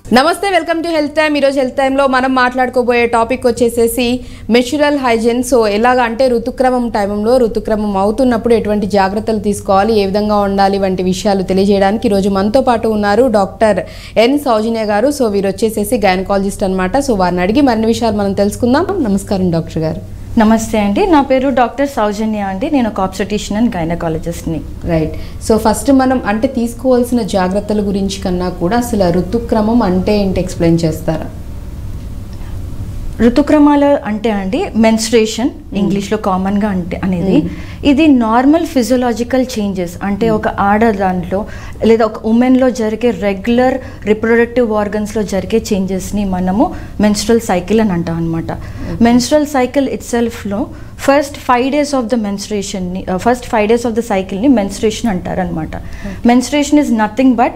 నమస్తే welcome to health time ఈరోజు health టైంలో మనం మాట్లాడుకోబోయే టాపిక్ వచ్చేసేసి మెచ్యురల్ హైజీన్ సో ఎలాగ అంటే ఋతుక్రమం టైంలో ఋతుక్రమం అవుతున్నప్పుడు ఎటువంటి జాగ్రత్తలు తీసుకోవాలి ఏ విధంగా ఉండాలి వంటి విషయాలు తెలియజేయడానికి ఈరోజు మనతో పాటు ఉన్నారు డాక్టర్ ఎన్ సౌజన్య గారు సో వీరు వచ్చేసేసి గైనకాలజిస్ట్ అన్నమాట సో వారిని అడిగి మరిన్ని విషయాలు మనం తెలుసుకుందాం నమస్కారం డాక్టర్ గారు నమస్తే అండి నా పేరు డాక్టర్ సౌజన్య అండి నేను ఒక ఆబ్స్టటిషియన్ అండ్ గైనకాలజిస్ట్ని రైట్ సో ఫస్ట్ మనం అంటే తీసుకోవాల్సిన జాగ్రత్తల గురించి కన్నా కూడా అసలు ఋతుక్రమం అంటే ఏంటి ఎక్స్ప్లెయిన్ చేస్తారా ఋతుక్రమాలు అంటే అండి మెన్స్ట్రేషన్ ఇంగ్లీష్లో కామన్గా అంటే అనేది ఇది నార్మల్ ఫిజియోలాజికల్ చేంజెస్ అంటే ఒక ఆడ దాంట్లో లేదా ఒక ఉమెన్లో జరిగే రెగ్యులర్ రిప్రొడక్టివ్ ఆర్గన్స్లో జరిగే చేంజెస్ని మనము మెన్స్ట్రల్ సైకిల్ అని అంటాం అనమాట మెన్స్ట్రల్ సైకిల్ ఇట్ సెల్ఫ్లో first five days of the మెన్స్ట్రేషన్ని first five days of the సైకిల్ని మెన్స్ట్రేషన్ అంటారనమాట menstruation is nothing but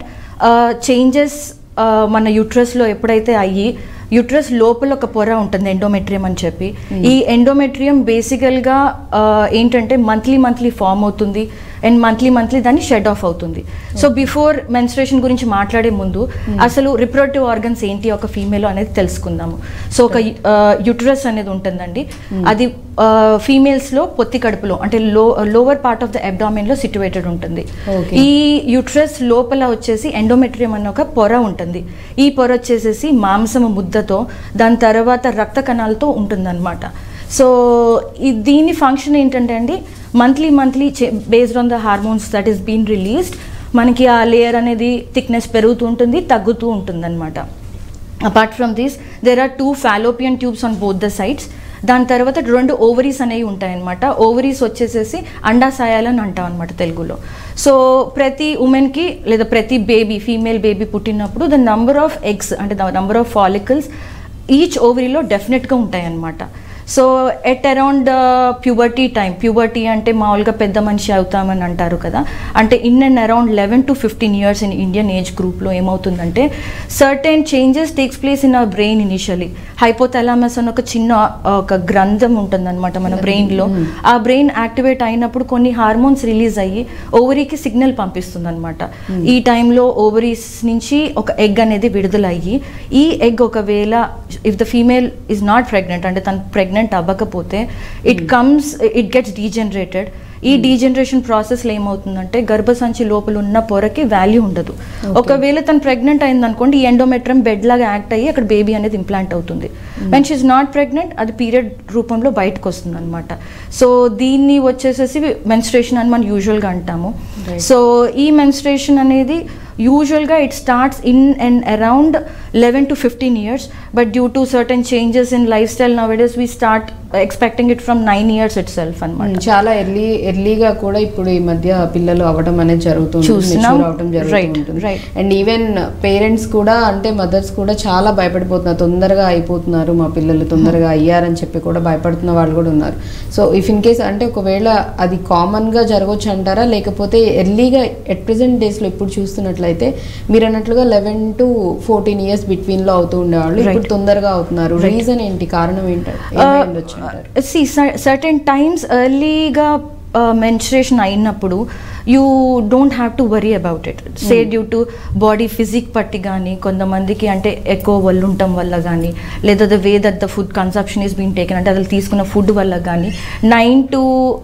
changes మన యూట్రస్లో ఎప్పుడైతే అయ్యి యూట్రస్ లోపల ఒక పొర ఉంటుంది ఎండోమెట్రియం అని చెప్పి ఈ ఎండోమెట్రియం బేసికల్గా ఏంటంటే మంత్లీ మంత్లీ ఫామ్ అవుతుంది అండ్ మంత్లీ మంత్లీ దాన్ని షెడ్ ఆఫ్ అవుతుంది సో బిఫోర్ మెన్స్ట్రేషన్ గురించి మాట్లాడే ముందు అసలు రిప్రొడక్టివ్ ఆర్గన్స్ ఏంటి ఒక ఫీమేల్ అనేది తెలుసుకుందాము సో ఒక యుట్రస్ అనేది ఉంటుందండి అది ఫీమేల్స్లో పొత్తి కడుపులో అంటే లో లోవర్ పార్ట్ ఆఫ్ ద అబ్డామిన్లో సిట్యువేటెడ్ ఉంటుంది Okay. ఈ యుట్రస్ లోపల వచ్చేసి ఎండోమెట్రియం అనే ఒక పొర ఉంటుంది ఈ పొర వచ్చేసేసి మాంసము ముద్దతో దాని తర్వాత రక్త కణాలతో ఉంటుందన్నమాట సో ఈ దీని ఫంక్షన్ ఏంటంటే అండి monthly monthly based on the hormones that is been released మనకి ఆ లేయర్ అనేది థిక్నెస్ పెరుగుతూ ఉంటుంది తగ్గుతూ ఉంటుంది అనమాట apart from this there are two fallopian tubes on both the sides దాని తర్వాత రెండు ఓవరీస్ అనేవి ఉంటాయన్నమాట ఓవరీస్ వచ్చేసేసి అండాశయాలని అంటాం అనమాట తెలుగులో సో ప్రతి ఉమెన్కి లేదా ప్రతి బేబీ ఫీమేల్ బేబీ పుట్టినప్పుడు ద నంబర్ ఆఫ్ ఎగ్స్ అంటే the number of follicles each ఓవరీలో డెఫినెట్గా ఉంటాయన్నమాట so at around puberty time puberty అంటే మామూలుగా పెద్ద మనిషి అవుతామని అంటారు కదా అంటే in and around eleven to fifteen years in Indian age గ్రూప్లో ఏమవుతుందంటే certain changes takes place in our brain initially hypothalamus అని ఒక చిన్న ఒక గ్రంథం ఉంటుందన్నమాట మన బ్రెయిన్లో ఆ బ్రెయిన్ యాక్టివేట్ అయినప్పుడు కొన్ని హార్మోన్స్ రిలీజ్ అయ్యి ఓవరీకి సిగ్నల్ పంపిస్తుంది అనమాట ఈ టైంలో ఓవరీస్ నుంచి ఒక ఎగ్ అనేది విడుదలయ్యి ఈ ఎగ్ ఒకవేళ if the female is not pregnant అంటే తను ప్రెగ్నెంట్ అవ్వకపోతే it comes it gets degenerated ఈ డీజనరేషన్ ప్రాసెస్లో ఏమవుతుందంటే గర్భసంచి లోపల ఉన్న పొరకి వాల్యూ ఉండదు ఒకవేళ తను ప్రెగ్నెంట్ అయింది అనుకోండి ఈ ఎండోమెట్రం బెడ్ లాగా యాక్ట్ అయ్యి అక్కడ బేబీ అనేది ఇంప్లాంట్ అవుతుంది వెన్ షీఈ్ నాట్ ప్రెగ్నెంట్ అది పీరియడ్ రూపంలో బయటకు వస్తుంది అనమాట సో దీన్ని వచ్చేసేసి మెన్స్ట్రేషన్ అని మనం యూజువల్గా అంటాము సో ఈ మెన్స్ట్రేషన్ అనేది యూజువల్గా it starts in and around eleven to fifteen years but due to certain changes in life style nowadays we start expecting it from nine years itself అనమాట చాలా ఎర్లీ ఎర్లీగా కూడా ఇప్పుడు ఈ మధ్య పిల్లలు అవ్వడం అనేది జరుగుతుంది చూస్తున్నాం. mature అవడం Right, జరుగుతుంది right. అండ్ ఈవెన్ పేరెంట్స్ కూడా అంటే మదర్స్ కూడా చాలా భయపడిపోతున్నారు తొందరగా అయిపోతున్నారు మా పిల్లలు తొందరగా అయ్యారని చెప్పి కూడా భయపడుతున్న వాళ్ళు కూడా ఉన్నారు సో ఇఫ్ ఇన్ కేస్ అంటే ఒకవేళ అది కామన్ గా జరగవచ్చు అంటారా లేకపోతే ఎర్లీగా ఎట్ ప్రెసెంట్ డేస్ లో ఇప్పుడు చూస్తున్నట్లయితే మీరు అన్నట్లుగా eleven to fourteen years between లో అవుతూ ఉండేవాళ్ళు ఇప్పుడు Right. తొందరగా అవుతున్నారు Right. రీజన్ ఏంటి కారణం ఏంటంటే ఏమై ఉండొచ్చు అంటారు సి సర్టెన్ టైమ్స్ ఎర్లీగా మెన్స్ట్రేషన్ అయినప్పుడు you don't have to worry about it say due to body physique పట్టి కానీ కొంతమందికి అంటే ఎక్కువ వల్ల ఉండటం వల్ల కానీ లేదా the way that the food consumption is been taken అంటే అది తీసుకున్న ఫుడ్ వల్ల కానీ nine to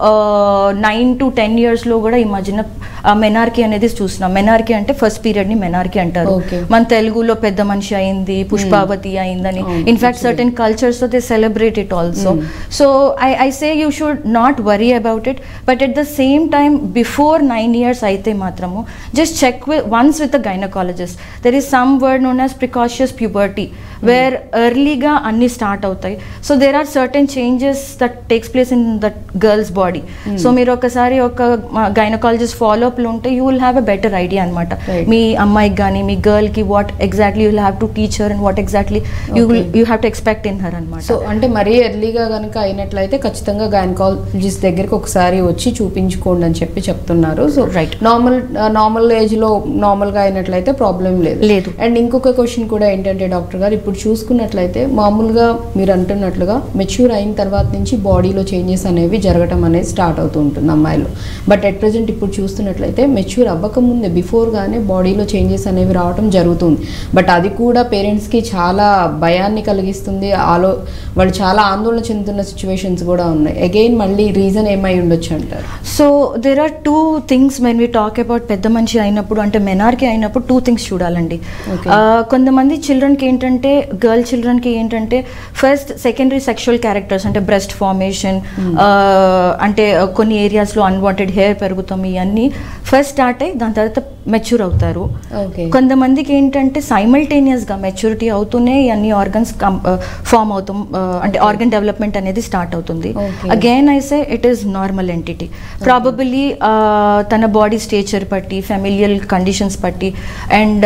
nine to ten ఇయర్స్లో కూడా ఈ మధ్యన మెనార్కీ అనేది చూస్తున్నాం మెనార్కీ అంటే ఫస్ట్ పీరియడ్ని మెనార్కీ అంటారు Okay. మన తెలుగులో పెద్ద మనిషి అయింది పుష్పావతి అయిందని అవును, in fact certain cultures they celebrate it also so I I say you should not worry about it but at the same time before nine years అయితే మాత్రము just check with once with the gynaecologist there is some word known as precocious puberty where ఎర్లీగా అన్ని start అవుతాయి so there are certain changes that takes place in that girls body so మీరు ఒకసారి ఒక gynaecologist ఫాలోఅప్లో ఉంటే you will have a better idea అనమాట Right. మీ అమ్మాయికి కానీ మీ గర్ల్కి what exactly you have to teach her and what exactly you Okay. You have to expect in her అనమాట సో అంటే మరీ ఎర్లీగా కనుక అయినట్లయితే ఖచ్చితంగా గైనకాలజిస్ట్ దగ్గరికి ఒకసారి వచ్చి చూపించుకోండి అని చెప్పి చెప్తున్నారు అంటున్నారు so Right. Normal normal age లో నార్మల్ గా అయినట్లయితే ప్రాబ్లం లేదు లేదు. అండ్ ఇంకొక క్వశ్చన్ కూడా ఏంటంటే డాక్టర్ గారు ఇప్పుడు చూసుకున్నట్లయితే మామూలుగా మీరు అంటున్నట్లుగా మెచ్యూర్ అయిన తర్వాత నుంచి బాడీలో చేంజెస్ అనేవి జరగటం అనేది స్టార్ట్ అవుతూ ఉంటుంది అమ్మాయిలు బట్ అట్ ప్రజెంట్ ఇప్పుడు చూస్తున్నట్లయితే మెచ్యూర్ అవ్వకముందే బిఫోర్ గానే బాడీలో చేంజెస్ అనేవి రావటం జరుగుతుంది బట్ అది కూడా పేరెంట్స్ కి చాలా భయాన్ని కలిగిస్తుంది ఆలో వాళ్ళు చాలా ఆందోళన చెందుతున్న సిచ్యువేషన్స్ కూడా ఉన్నాయి అగైన్ మళ్ళీ రీజన్ ఏమై ఉండొచ్చు అంటారు so there are two things when we talk about పెద్ద మనిషి అయినప్పుడు అంటే మెనార్కి అయినప్పుడు టూ థింగ్స్ చూడాలండి Okay. ఆ, కొంతమంది చిల్డ్రన్కి ఏంటంటే గర్ల్ చిల్డ్రన్కి ఏంటంటే ఫస్ట్ సెకండరీ సెక్షువల్ క్యారెక్టర్స్ అంటే బ్రెస్ట్ ఫార్మేషన్ అంటే కొన్ని ఏరియాస్లో అన్వాంటెడ్ హెయిర్ పెరుగుతాం ఇవన్నీ ఫస్ట్ స్టార్ట్ అయ్యి దాని తర్వాత మెచ్యూర్ అవుతారు ఓకే కొంతమందికి ఏంటంటే సైమల్టేనియస్గా మెచ్యూరిటీ అవుతూనే అన్ని ఆర్గన్స్ ఫామ్ అవుతాం ఆ, అంటే ఆర్గన్ డెవలప్మెంట్ అనేది స్టార్ట్ అవుతుంది Okay. Again I say it is normal entity probably తన బాడీ స్టేచర్ బట్టి ఫెమిలియల్ కండిషన్స్ బట్టి and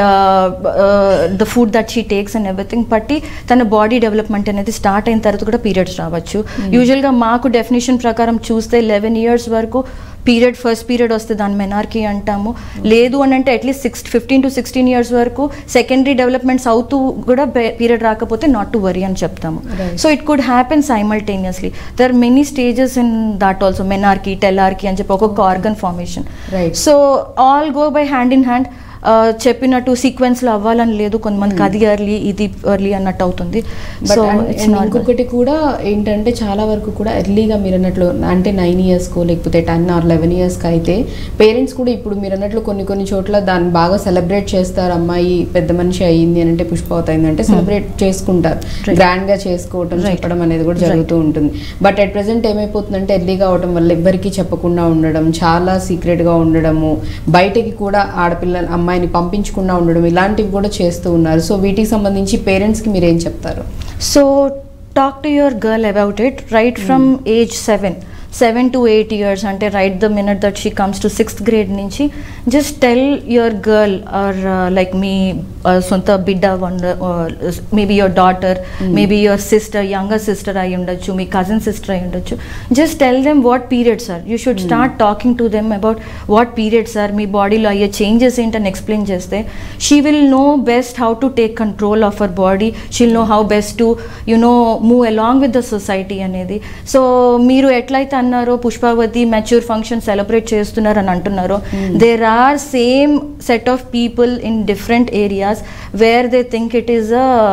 the food that she takes and everything బట్టి తన బాడీ డెవలప్మెంట్ అనేది స్టార్ట్ అయిన తర్వాత కూడా పీరియడ్స్ రావచ్చు యూజువల్గా మాకు డెఫినేషన్ ప్రకారం చూస్తే లెవెన్ ఇయర్స్ వరకు పీరియడ్ ఫస్ట్ పీరియడ్ వస్తే దాని మెనార్కీ అంటాము లేదు అని అంటే at least six fifteen to sixteen years వరకు సెకండరీ డెవలప్మెంట్స్ అవుతూ కూడా పీరియడ్ రాకపోతే నాట్ టు వరీ అని చెప్తాము Right. So it could happen simultaneously there are many stages in that also menarche thelarche అని చెప్పి ఒక్కొక్క organ formation Right. So all go by hand in hand చెప్పినట్టు సీక్వెన్స్లో అవ్వాలని లేదు కొంతమందికి అది ఎర్లీ ఇది ఎర్లీ అన్నట్టు అవుతుంది but so and- it's and normal ఇంకొకటి కూడా ఏంటంటే చాలా వరకు కూడా ఎర్లీగా మీరు అన్నట్లు అంటే నైన్ ఇయర్స్కో లేకపోతే టెన్ ఆర్ లెవెన్ ఇయర్స్కి అయితే పేరెంట్స్ కూడా ఇప్పుడు మీరు అన్నట్లు కొన్ని కొన్ని చోట్ల దాన్ని బాగా సెలబ్రేట్ చేస్తారు అమ్మాయి పెద్ద మనిషి అయ్యింది అని అంటే పుష్పవతి అయింది అంటే సెలబ్రేట్ చేసుకుంటారు Right. గ్రాండ్ గా చేసుకోవటం Right. చెప్పడం అనేది కూడా Right. జరుగుతూ ఉంటుంది బట్ అట్ ప్రెసెంట్ ఏమైపోతుందంటే ఎర్లీగా అవడం వల్ల ఎవ్వరికీ చెప్పకుండా ఉండడం చాలా సీక్రెట్ గా ఉండడము బయటకి కూడా ఆడపిల్ల అమ్మాయిని పంపించకుండా ఉండడం ఇలాంటివి కూడా చేస్తూ ఉన్నారు సో వీటికి సంబంధించి పేరెంట్స్ కి మీరు ఏం చెప్తారు so talk to your girl about it right from age seven seven to eight years అంటే right the minute that she comes to sixth grade నుంచి just tell your girl or like మీ uh, సొంత బిడ్డ one maybe your daughter maybe your sister younger sister అయి ఉండొచ్చు మీ cousin sister అయి ఉండొచ్చు just tell them what periods are you should start talking to them about what periods are మీ బాడీలో అయ్యే చేంజెస్ ఏంటని ఎక్స్ప్లెయిన్ చేస్తే she will know best how to take control of our body she'll know how best to you know move along with the society అనేది so మీరు ఎట్లయితే అన్నారో పుష్పావతి mature function celebrate చేస్తున్నారు అని అంటున్నారో there are same set of people in different areas where they think it is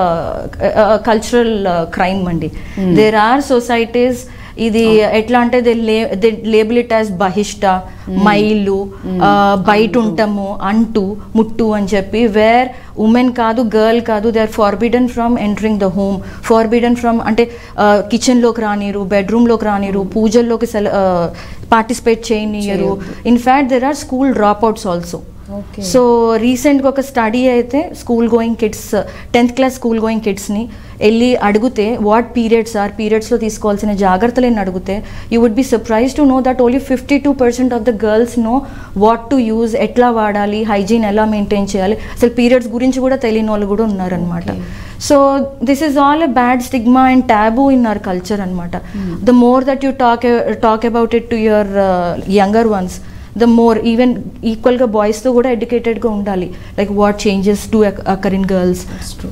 a cultural crime అండి there are societies ఇది ఎట్లా అంటే they they label it as బహిష్ట మైలు ఆ, బయట ఉంటాము అంటూ ముట్టు అని చెప్పి వేర్ ఉమెన్ కాదు గర్ల్ కాదు they are forbidden from entering the home forbidden from అంటే కిచెన్లోకి రానిరు బెడ్రూమ్లోకి రానిరు పూజల్లోకి సెల పార్టిసిపేట్ చేయనియరు in fact there are school drop outs also okay so రీసెంట్గా ఒక స్టడీ అయితే school going kids tenth class school going కిడ్స్ని వెళ్ళి అడిగితే వాట్ పీరియడ్స్ ఆర్ పీరియడ్స్లో తీసుకోవాల్సిన జాగ్రత్తలు అని అడిగితే you would be surprise to know that only fifty two percent of the girls know what to use ఎట్లా వాడాలి హైజీన్ ఎలా మెయింటైన్ చేయాలి అసలు పీరియడ్స్ గురించి కూడా తెలియని వాళ్ళు కూడా ఉన్నారనమాట so this is all a bad stigma and taboo in our culture అనమాట the more that you talk talk about it to your younger ones the more even ఈక్వల్గా బాయ్స్తో కూడా ఎడ్యుకేటెడ్గా ఉండాలి like what changes to occur in girls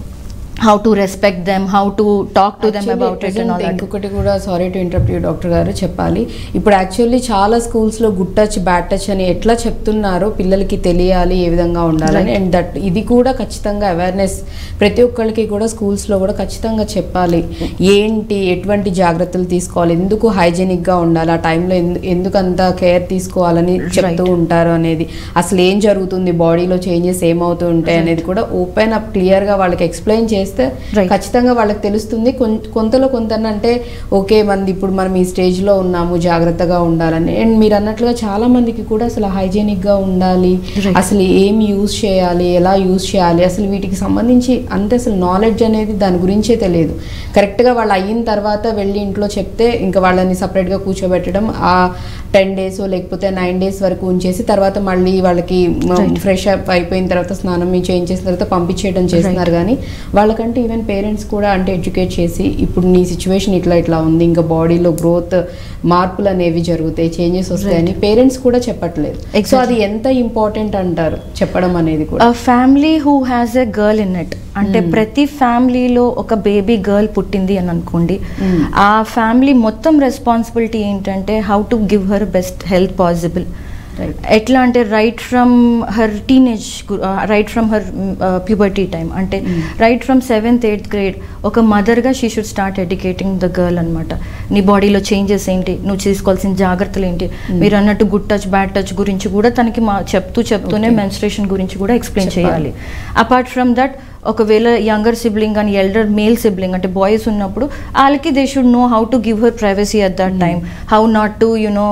how to respect them how to talk to them Actually, about it and present all that ఇంకొకటి కూడా sorry to interrupt doctor గారు చెప్పాలి ఇప్పుడు యాక్చువల్లీ చాలా స్కూల్స్ లో గుడ్ టచ్ బ్యాడ్ టచ్ అని ఎట్లా చెప్తున్నారో పిల్లలకి తెలియాలి ఏ విధంగా ఉండాలని అండ్ దట్ ఇది కూడా ఖచ్చితంగా అవేర్నెస్ ప్రతి ఒక్కరికి కూడా schools లో కూడా ఖచ్చితంగా చెప్పాలి ఏంటి ఎటువంటి జాగ్రత్తలు తీసుకోవాలి ఎందుకు hygienic గా ఉండాలి ఆ టైంలో ఎందుకు అంత కేర్ తీసుకోవాలని చెప్తూ ఉంటారు అనేది అసలు ఏం జరుగుతుంది బాడీలో చేంజెస్ ఏమవుతూ ఉంటాయి అనేది కూడా ఓపెన్ అప్ క్లియర్ గా వాళ్ళకి ఎక్స్ప్లెయిన్ చేస్తే Right. ఖచ్చితంగా వాళ్ళకి తెలుస్తుంది కొం- కొంతలో కొంత అంటే ఓకే మంది ఇప్పుడు మనం ఈ స్టేజ్లో ఉన్నాము జాగ్రత్తగా ఉండాలని అండ్ మీరు అన్నట్లుగా చాలా మందికి కూడా అసలు hygienic గా ఉండాలి Right. అసలు ఏం యూజ్ చేయాలి ఎలా యూజ్ చేయాలి అసలు వీటికి సంబంధించి అంత అసలు నాలెడ్జ్ అనేది దాని గురించే తెలియదు కరెక్ట్గా వాళ్ళు అయిన తర్వాత వెళ్ళి ఇంట్లో చెప్తే ఇంకా వాళ్ళని సపరేట్గా కూర్చోబెట్టడం ఆ టెన్ డేస్ లేకపోతే నైన్ డేస్ వరకు ఉంచేసి తర్వాత మళ్ళీ వాళ్ళకి Right. ఫ్రెష్ అప్ అయిపోయిన తర్వాత స్నానం చేయించేసిన తర్వాత పంపించేయడం చేస్తున్నారు కానీ వాళ్ళకి వాళ్ళకంటే ఈవెన్ పేరెంట్స్ కూడా అంటే ఎడ్యుకేట్ చేసి ఇప్పుడు నీ సిచ్యువేషన్ ఇట్లా ఇట్లా ఉంది ఇంకా బాడీలో గ్రోత్ మార్పులు అనేవి జరుగుతాయి చేంజెస్ వస్తాయని పేరెంట్స్ కూడా చెప్పట్లేదు సో Exactly. అది ఎంత ఇంపార్టెంట్ అంటారు చెప్పడం అనేది కూడా family who has a girl in it అంటే ప్రతి ఫ్యామిలీలో ఒక బేబీ గర్ల్ పుట్టింది అని అనుకోండి Mm. ఆ ఫ్యామిలీ మొత్తం రెస్పాన్సిబిలిటీ ఏంటంటే how to give her best health possible Right. ఎట్లా అంటే right from her teenage right from her puberty time అంటే right from seventh eighth grade ఒక మదర్గా she should start educating the girl అనమాట నీ బాడీలో చేంజెస్ ఏంటి నువ్వు తీసుకోవాల్సిన జాగ్రత్తలు ఏంటి మీరు అన్నట్టు గుడ్ టచ్ బ్యాడ్ టచ్ గురించి కూడా తనకి మా చెప్తూ చెప్తూనే Okay. మెన్స్ట్రేషన్ గురించి కూడా ఎక్స్ప్లెయిన్ చెప్పాలి. చేయాలి అపార్ట్ ఫ్రమ్ దట్ ఒకవేళ యంగర్ సిబ్లింగ్ అని ఎల్డర్ మేల్ సిబ్లింగ్ అంటే బాయ్స్ ఉన్నప్పుడు వాళ్ళకి they should know how to give her privacy at that time how not to you know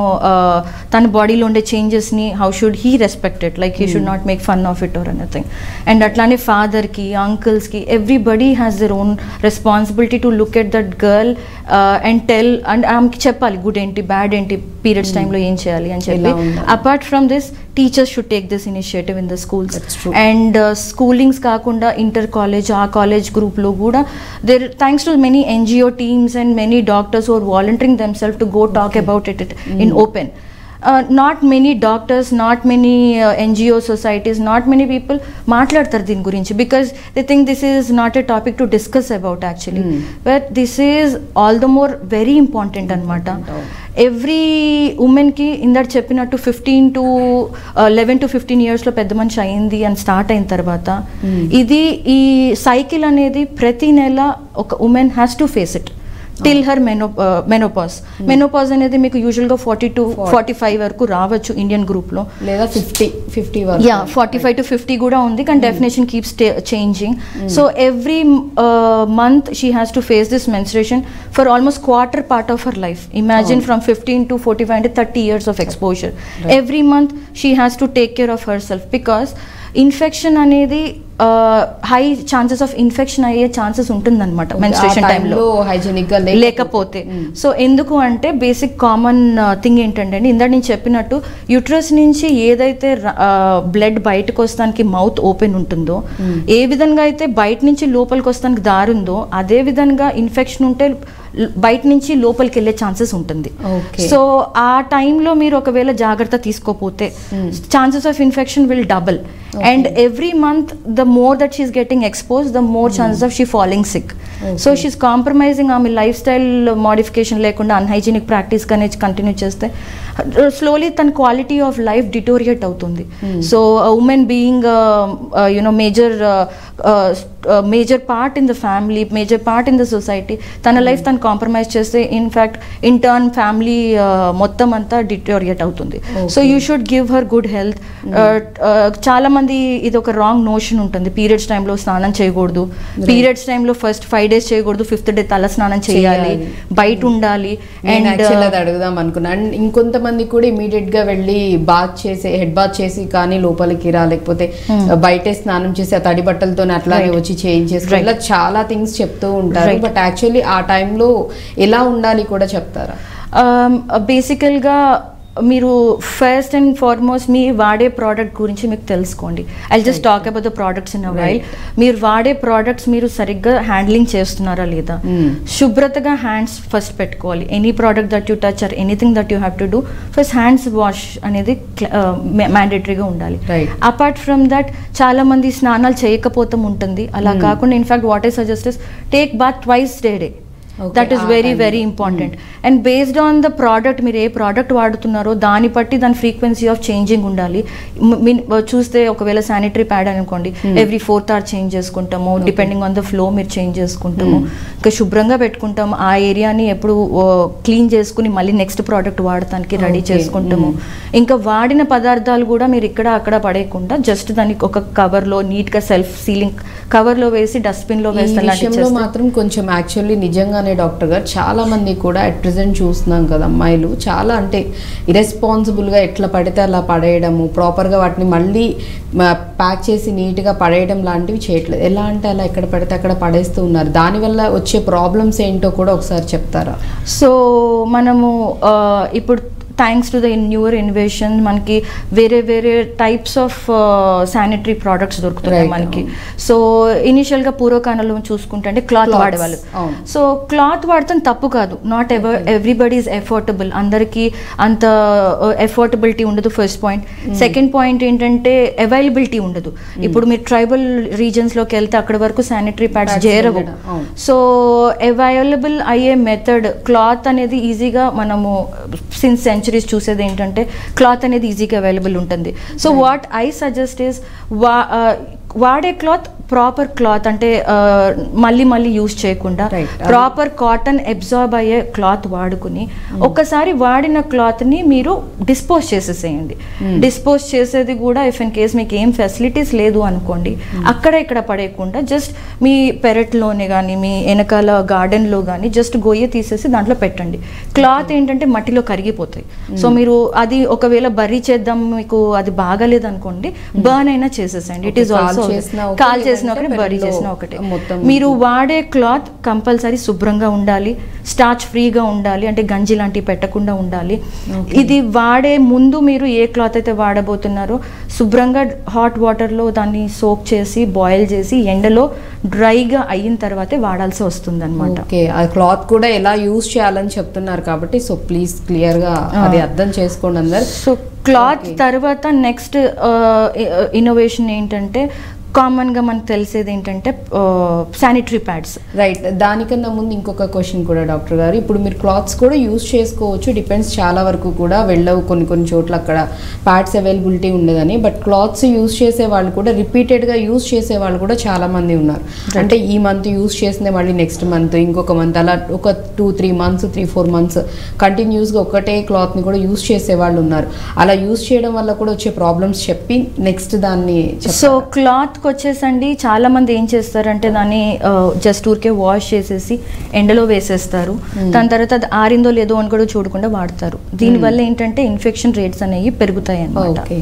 తన బాడీలో ఉండే చేంజెస్ని how should he respected like he should not make fun of it or anything and అట్లానే ఫాదర్కి అంకుల్స్కి everybody has their own responsibility to look at that girl and tell and ఆమెకి చెప్పాలి good ఏంటి బ్యాడ్ ఏంటి పీరియడ్స్ టైంలో ఏం చేయాలి అని చెప్పి ఎలా ఉండాలి. Apart from this teachers should take this initiative in the schools That's true. And schoolings కాకుండా ఇంటర్ కాలేజ్ ఆ కాలేజ్ గ్రూప్లో కూడా there thanks to many NGO teams and many doctors are volunteering themselves to go talk about it in open not many doctors not many NGO societies not many people మాట్లాడతారు దీని గురించి because they think this is not a topic to discuss about actually Mm. But this is all the more very important అనమాట Important, అవును. Every ఉమెన్కి ఇందాక చెప్పినట్టు fifteen to eleven to fifteen ఇయర్స్లో పెద్ద మనిషి అయింది అని స్టార్ట్ అయిన తర్వాత Hmm. ఇది ఈ సైకిల్ అనేది ప్రతి నెల ఒక women has to face it till her మెనో మెనోపాజ్ మెనోపాజ్ అనేది మీకు యూజువల్గా forty to Forty. Forty five వరకు రావచ్చు ఇండియన్ గ్రూప్లో లేదా fifty fifty yeah forty five to fifty కూడా ఉంది కానీ definition keeps changing so every month she has to face this menstruation for almost quarter part of her life imagine Oh. From fifteen to forty five అంటే thirty years of exposure Right. Every month she has to take care of her herself because infection అనేది high chances of infection అయ్యే chances ఉంటుందన్నమాట menstruation టైంలో hygienic గా లేకపోతే Mm. So ఎందుకు అంటే basic common thing ఏంటంటే అండి ఇందాక నేను చెప్పినట్టు యూట్రస్ నుంచి ఏదైతే బ్లడ్ బయటకు వస్తానికి మౌత్ ఓపెన్ ఉంటుందో Mm. ఏ విధంగా అయితే బయట నుంచి లోపలికి వస్తానికి దారి ఉందో అదే విధంగా ఇన్ఫెక్షన్ ఉంటే ల్- బయట నుంచి లోపలికి వెళ్ళే ఛాన్సెస్ ఉంటుంది Okay. సో ఆ టైంలో మీరు ఒకవేళ జాగ్రత్త తీసుకోపోతే Mm. Chances of infection will double Okay. And every month the more that she's getting expose the more chances of she following sick so Okay. She's compromising ఆమె లైఫ్ స్టైల్ మోడిఫికేషన్ లేకుండా unhygienic practice కానీ continue చేస్తే slowly తన quality of life deteriorate అవుతుంది Hmm. So women being you know major major part in the family major part in the society తన life తను compromise చేస్తే in fact in turn family మొత్తం అంతా డిటోరియేట్ అవుతుంది so Okay. You should give her good health చాలా మంది ఇది ఒక రాంగ్ నోషన్ ఉంటుంది పీరియడ్స్ టైంలో స్నానం చేయకూడదు Right. పీరియడ్స్ టైంలో ఫస్ట్ ఫైవ్ డేస్ చేయకూడదు ఫిఫ్త్ డే తల స్నానం చేయాలి చేయాలి. బయట ఉండాలి నేను అండ్ యాక్చువల్ అది అడుగుదాం అనుకున్నా అండ్ ఇంకొంతమంది కూడా ఇమీడియట్ గా వెళ్ళి బాత్ చేసి హెడ్ బాత్ చేసి కానీ లోపలికి రా లేకపోతే Hmm. బయటే స్నానం చేసి ఆ తడి బట్టలతో అట్లానే Right. వచ్చి చేంజ్ చేసుకో Right. ఇలా చాలా థింగ్స్ చెప్తూ ఉంటారు Right. బట్ యాక్చువల్లీ ఆ టైంలో ఎలా ఉండాలి కూడా చెప్తారా బేసికల్గా మీరు ఫస్ట్ అండ్ ఫార్మోస్ట్ మీ వాడే ప్రోడక్ట్ గురించి మీకు తెలుసుకోండి I just talk about the products in while Right. మీరు వాడే ప్రోడక్ట్స్ మీరు సరిగ్గా హ్యాండ్లింగ్ చేస్తున్నారా లేదా Hmm. శుభ్రతగా హ్యాండ్స్ ఫస్ట్ పెట్టుకోవాలి any product that you touch or anything that you have to do first hands wash అనేది మ్యాండేటరీగా ఉండాలి Right. అపార్ట్ ఫ్రమ్ దట్ చాలా మంది స్నానాలు చేయకపోతాం ఉంటుంది అలా Hmm. కాకుండా in fact what I suggest is take bath twice day day Okay, that is a very time very లో. Important and based on the product మీరు ఏ ప్రోడక్ట్ వాడుతున్నారో దాన్ని బట్టి దాని ఫ్రీక్వెన్సీ ఆఫ్ చేంజింగ్ ఉండాలి మ్- మిన్- చూస్తే ఒకవేళ శానిటరీ ప్యాడ్ అనుకోండి Hmm. Every fourth hour change చేసుకుంటాము Okay. Depending on the flow మీరు చేంజ్ చేసుకుంటాము Hmm. ఇంకా శుభ్రంగా పెట్టుకుంటాము ఆ ఏరియాని ఎప్పుడు క్లీన్ చేసుకుని మళ్ళీ నెక్స్ట్ ప్రోడక్ట్ వాడటానికి రెడీ Okay. చేసుకుంటాము ఇంకా వాడిన పదార్థాలు కూడా మీరు ఇక్కడ అక్కడ పడేయకుండా జస్ట్ దానికి ఒక కవర్లో నీట్గా సెల్ఫ్ సీలింగ్ కవర్లో వేసి డస్ట్బిన్లో ఈ వేస్తే అలాంటివి విషయంలో చేస్తే- మాత్రం కొంచెం యాక్చువల్లీ నిజంగానే డాక్టర్ గారు చాలా మంది కూడా అట్ ప్రెసెంట్ చూస్తున్నాం కదా అమ్మాయిలు చాలా అంటే irresponsible గా ఎట్లా పడితే అలా పడేయడము ప్రాపర్ గా వాటిని మళ్ళీ ప్యాక్ చేసి నీట్ గా పడేయడం లాంటివి చేయట్లేదు ఎలా అంటే అలా ఎక్కడ పడితే అక్కడ పడేస్తూ ఉన్నారు దానివల్ల వచ్చే ప్రాబ్లమ్స్ ఏంటో కూడా ఒకసారి చెప్తారా సో మనము ఆ, ఇప్పుడు thanks to the newer innovation మనకి వేరే వేరే టైప్స్ ఆఫ్ శానిటరీ ప్రోడక్ట్స్ దొరుకుతున్నాయి Right, మనకి సో ఇనిషియల్గా పూర్వకాలంలో చూసుకుంటే అంటే క్లాత్ Cloths, వాడేవాళ్ళు అవును. సో క్లాత్ వాడతాం తప్పు కాదు not ever everybody is affordable అందరికీ అంత ఎఫోర్డబిలిటీ ఉండదు ఫస్ట్ పాయింట్ సెకండ్ పాయింట్ ఏంటంటే అవైలబిలిటీ ఉండదు ఇప్పుడు మీరు ట్రైబల్ రీజన్స్లోకి వెళ్తే అక్కడ వరకు శానిటరీ ప్యాడ్స్ Pads చేరవు ఉండడం, అవును. సో అవైలబుల్ అయ్యే మెథడ్ క్లాత్ అనేది ఈజీగా మనము సిన్స్ సెంచరీస్ చూసేది ఏంటంటే క్లాత్ అనేది ఈజీగా అవైలబుల్ ఉంటుంది so what I suggest is వా ఆ, వాడే క్లాత్ ప్రాపర్ క్లాత్ అంటే ఆ, మళ్ళీ మళ్ళీ యూజ్ చేయకుండా Right. ప్రాపర్ కాటన్ అబ్జార్బ్ అయ్యే క్లాత్ వాడుకుని ఒక్కసారి వాడిన క్లాత్ని మీరు డిస్పోజ్ చేసేసేయండి డిస్పోజ్ చేసేది కూడా ఇఫ్ ఇన్ కేస్ మీకు ఏం ఫెసిలిటీస్ లేదు అనుకోండి అక్కడ ఇక్కడ పడేయకుండా జస్ట్ మీ పెరట్లోనే కానీ మీ వెనకాల గార్డెన్లో కానీ జస్ట్ గొయ్య తీసేసి దాంట్లో పెట్టండి క్లాత్ ఏంటంటే మట్టిలో కరిగిపోతాయి సో మీరు అది ఒకవేళ బర్రీ చేద్దాం మీకు అది బాగాలేదు అనుకోండి బర్న్ అయినా చేసేసేయండి ఇట్ ఈస్ Okay, కాల్ ఆల్సో చేసినా ఒకటే, కాల్ చేసిన లేదంటే ఒకటి బర్రీ పెరట్లో చేసిన ఒకటే మొత్తం మీరు వాడే క్లాత్ కంపల్సరీ శుభ్రంగా ఉండాలి స్టార్చ్ ఫ్రీగా ఉండాలి అంటే గంజి లాంటివి పెట్టకుండా ఉండాలి ఇది వాడే ముందు మీరు ఏ క్లాత్ అయితే వాడబోతున్నారో శుభ్రంగా హాట్ వాటర్లో దాన్ని సోక్ చేసి బాయిల్ చేసి ఎండలో డ్రైగా అయిన తర్వాతే వాడాల్సి వస్తుంది అనమాట ఓకే ఆ క్లాత్ కూడా ఎలా యూజ్ చేయాలని చెప్తున్నారు కాబట్టి సో ప్లీజ్ క్లియర్ గా అది అర్థం చేసుకోండి అందరు సో క్లాత్ తర్వాత నెక్స్ట్ ఇన్నోవేషన్ ఏంటంటే కామన్గా మనకు తెలిసేది ఏంటంటే శానిటరీ ప్యాడ్స్ రైట్ దానికన్నా ముందు ఇంకొక క్వశ్చన్ కూడా డాక్టర్ గారు ఇప్పుడు మీరు క్లాత్స్ కూడా యూజ్ చేసుకోవచ్చు డిపెండ్స్ చాలా వరకు కూడా వెళ్ళవు కొన్ని కొన్ని చోట్ల అక్కడ ప్యాడ్స్ అవైలబిలిటీ ఉండదని బట్ క్లాత్స్ యూజ్ చేసే వాళ్ళు కూడా రిపీటెడ్గా యూజ్ చేసే వాళ్ళు కూడా చాలా మంది ఉన్నారు అంటే ఈ మంత్ యూజ్ చేసిందే మళ్ళీ నెక్స్ట్ మంత్ ఇంకొక మంత్ అలా ఒక two three months three four months కంటిన్యూస్గా ఒకటే క్లాత్ని కూడా యూజ్ చేసే వాళ్ళు ఉన్నారు అలా యూజ్ చేయడం వల్ల కూడా వచ్చే ప్రాబ్లమ్స్ చెప్పి నెక్స్ట్ దాన్ని సో క్లాత్కి వచ్చేసండి చాలా మంది ఏం చేస్తారంటే దాన్ని జస్ట్ ఊరికే వాష్ చేసేసి ఎండలో వేసేస్తారు దాని తర్వాత అది ఆరిందో లేదో అని కూడా చూడకుండా వాడతారు దీనివల్ల ఏంటంటే ఇన్ఫెక్షన్ రేట్స్ అనేవి పెరుగుతాయి అన్నమాట ఓకే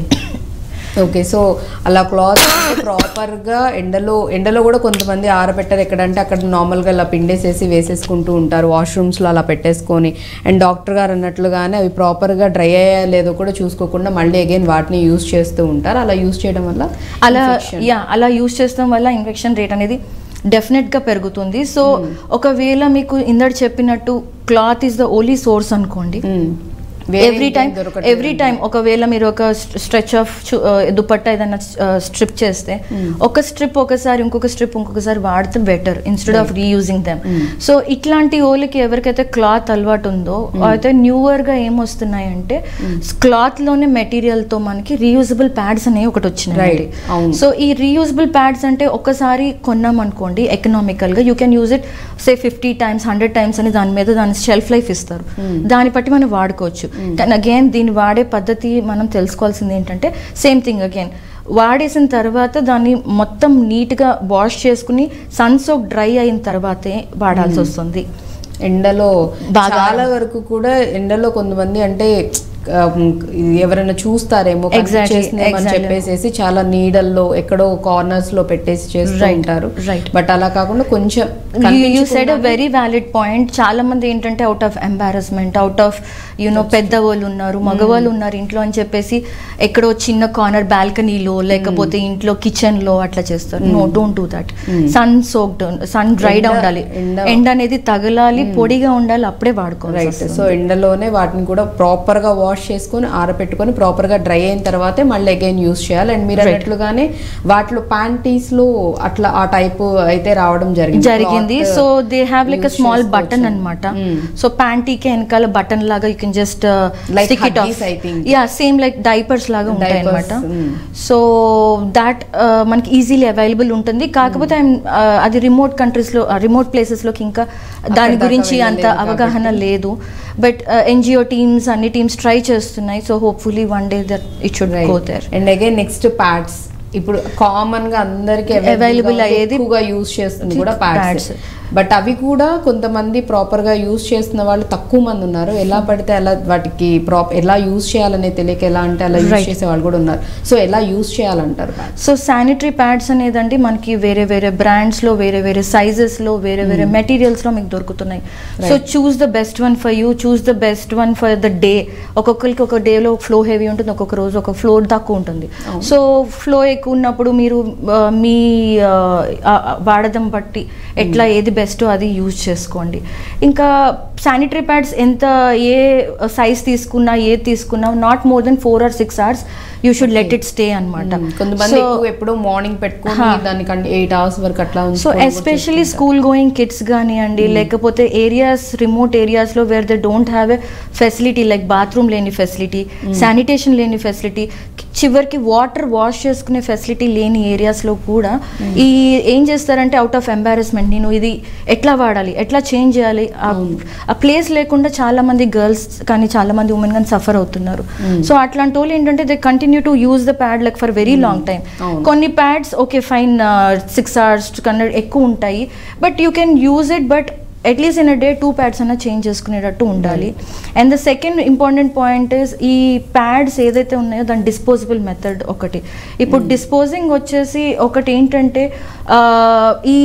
ఓకే సో అలా క్లాత్ ప్రాపర్గా ఎండలో ఎండలో కూడా కొంతమంది ఆరబెట్టారు ఎక్కడంటే అక్కడ నార్మల్గా అలా పిండేసేసి వేసేసుకుంటూ ఉంటారు వాష్రూమ్స్లో అలా పెట్టేసుకొని అండ్ డాక్టర్ గారు అన్నట్లుగానే అవి ప్రాపర్గా డ్రై అయ్యా లేదో కూడా చూసుకోకుండా మళ్ళీ అగైన్ వాటిని యూస్ చేస్తూ ఉంటారు అలా యూస్ చేయడం వల్ల అలా infection. యా అలా యూస్ చేస్తాం వల్ల ఇన్ఫెక్షన్ రేట్ అనేది డెఫినెట్గా పెరుగుతుంది సో ఒకవేళ మీకు ఇందడు చెప్పినట్టు cloth is the only source అనుకోండి మ్మ్. వేరే ఎవ్రీ ఇంకేం టైం దొరకట్లేదు ఎవ్రీ టైం ఒకవేళ మీరు ఒక స్ట్రెచ్ ఆఫ్ దుపట్టా ఏదైనా స్ట్రిప్ చేస్తే ఒక స్ట్రిప్ ఒకసారి ఇంకొక స్ట్రిప్ ఇంకొకసారి వాడితే better instead of reusing them so ఇట్లాంటి వాళ్ళకి ఎవరికైతే క్లాత్ అలవాటు ఉందో అయితే న్యూవర్ గా ఏమొస్తున్నాయంటే క్లాత్ లోనే మెటీరియల్ తో మనకి రీయూజబుల్ ప్యాడ్స్ అనేవి ఒకటి వచ్చినాయి Right. అవును. సో ఈ రీయూజబుల్ ప్యాడ్స్ అంటే ఒక్కసారి కొన్నాం అనుకోండి ఎకనామికల్ గా you can use it say fifty times hundred times అని దాని మీద దాని షెల్ఫ్ లైఫ్ ఇస్తారు దాన్ని బట్టి మనం వాడుకోవచ్చు కానీ అగైన్ దీన్ని వాడే పద్ధతి మనం తెలుసుకోవాల్సింది ఏంటంటే సేమ్ థింగ్ అగైన్ వాడేసిన తర్వాత దాన్ని మొత్తం నీట్గా వాష్ చేసుకుని సన్ సోక్ డ్రై అయిన తర్వాతే వాడాల్సి వస్తుంది ఎండలో బాగా- చాలా వరకు కూడా ఎండలో కొంతమంది అంటే ఆ, ఎవరైనా చూస్తారేమో కనిపించేసిందేమో Exactly, అని exactly. చెప్పేసి చాలా నీడల్లో ఎక్కడో కార్నర్స్ లో పెట్టేసి చేస్తూ Right, ఉంటారు right. బట్ అలా కాకుండా కొంచెం యూ సైడ్ అ కనిపించకుండా- వెరీ వ్యాలిడ్ పాయింట్ చాలా మంది ఏంటంటే out of embarrassment out of you know పెద్దవాళ్ళు ఉన్నారు మగవాళ్ళు ఉన్నారు ఇంట్లో అని చెప్పేసి ఎక్కడో చిన్న కార్నర్ బాల్కనీలో లేకపోతే ఇంట్లో కిచెన్ లో అట్లా చేస్తారు no don't do that sun soaked sun dried ఎండ- ఉండాలి ఎండ- ఎండ అనేది తగలాలి పొడిగా ఉండాలి అప్పుడే వాడుకోవాలి రైట్ సో ఎండలోనే వాటిని కూడా ప్రాపర్ గా వాష్ చేసుకొని ఆరబెట్టుకొని ప్రాపర్ గా డ్రై అయిన తర్వాతే మళ్ళీ అగైన్ యూస్ చేయాలి అండ్ మీరు అన్నట్లుగానే వాటిలో ప్యాంటీస్ లో అట్లా ఆ టైప్ అయితే రావడం జరిగింది జరిగింది Cloth so they have like a use small చేసుకోవచ్చు. బటన్ అన్నమాట Mm. సో ప్యాంటీకి వెనకాల బటన్ లాగా you can just Like stick it off Huggies, I think. Yeah same like diapers లాగా ఉంటాయి Diapers, అనమాట mm. సో దాట్ మనకి ఈజీలీ అవైలబుల్ ఉంటుంది కాకపోతే I'm, uh, అది రిమోట్ కంట్రీస్లో రిమోట్ ప్లేసెస్లోకి ఇంకా దాని దాకా గురించి అంత వెళ్ళలేదు అవగాహన కాబట్టి. లేదు బట్ ఎన్జిఓ టీమ్స్ అన్ని టీమ్స్ ట్రై చేస్తున్నాయి so hopefully one day that it should go there and again next pads ఇప్పుడు కామన్ గా అందరికి Available అయ్యేది ఎక్కువగా యూజ్ చేస్తుంది కూడా ప్యాడ్స్ pads. బట్ అవి కూడా కొంతమంది ప్రాపర్ గా యూజ్ చేస్తున్న వాళ్ళు తక్కువ మంది ఉన్నారు ఎలా పడితే అలా వాటికి ప్రాప్ ఎలా యూజ్ చేయాలనే తెలియక ఎలా అంటే అలా యూజ్ Right. చేసే వాళ్ళు కూడా ఉన్నారు సో ఎలా యూజ్ చేయాలంటారు pads? సో శానిటరీ ప్యాడ్స్ అనేదండి మనకి వేరే వేరే బ్రాండ్స్లో వేరే వేరే సైజెస్లో వేరే వేరే మెటీరియల్స్లో మీకు దొరుకుతున్నాయి so Right. Choose the best one for you choose the best one for the day ఒక్కొక్కరికి ఒక డేలో ఫ్లో హెవీ ఉంటుంది ఒక్కొక్క రోజు ఒక ఫ్లో తక్కువ ఉంటుంది అవును. సో ఫ్లో ఎక్కువ ఉన్నప్పుడు మీరు ఆ, మీ ఆ, ఆ, వాడడం బట్టి ఎట్లా ఏది బెస్టో అది యూజ్ చేసుకోండి ఇంకా శానిటరీ ప్యాడ్స్ ఎంత ఏ సైజ్ తీసుకున్నా ఏది తీసుకున్నా not more than four or six hours you should let it stay అనమాట మ్మ్. కొంతమంది ఎక్కువ ఎప్పుడో మార్నింగ్ పెట్టుకొని హా. దానికంటే ఎయిట్ అవర్స్ వరకు అట్లా సో ఉంచుకొని కూడా ఎస్పెషలీ చేసుకుంటారు. స్కూల్ గోయింగ్ కిడ్స్ కానివ్వండి లేకపోతే ఏరియాస్ రిమోట్ ఏరియాస్లో where they don't have a facility like bathroom లేని ఫెసిలిటీ శానిటేషన్ లేని ఫెసిలిటీ చివరికి వాటర్ వాష్ చేసుకునే ఫెసిలిటీ లేని ఏరియాస్లో కూడా ఈ ఏం చేస్తారంటే అవుట్ ఆఫ్ ఎంబారస్మెంట్ నేను ఇది ఎట్లా వాడాలి ఎట్లా చేంజ్ చేయాలి ఆ- ఆ ప్లేస్ లేకుండా చాలా మంది గర్ల్స్ కానీ చాలా మంది ఉమెన్ కానీ సఫర్ అవుతున్నారు సో అట్లాంటి వాళ్ళు ఏంటంటే they continue to use the pad like for very long time అవును. కొన్ని pads okay fine six hours కన్నా ఎక్కువ ఉంటాయి but you can use it but at least in a day two pads అన్న చేంజ్ చేసుకునేటట్టు ఉండాలి and the second important point is ఈ pads ఏదైతే ఉన్నాయో దాని డిస్పోజబుల్ మెథడ్ ఒకటి ఇప్పుడు డిస్పోజింగ్ వచ్చేసి ఒకటి ఏంటంటే ఆ, ఈ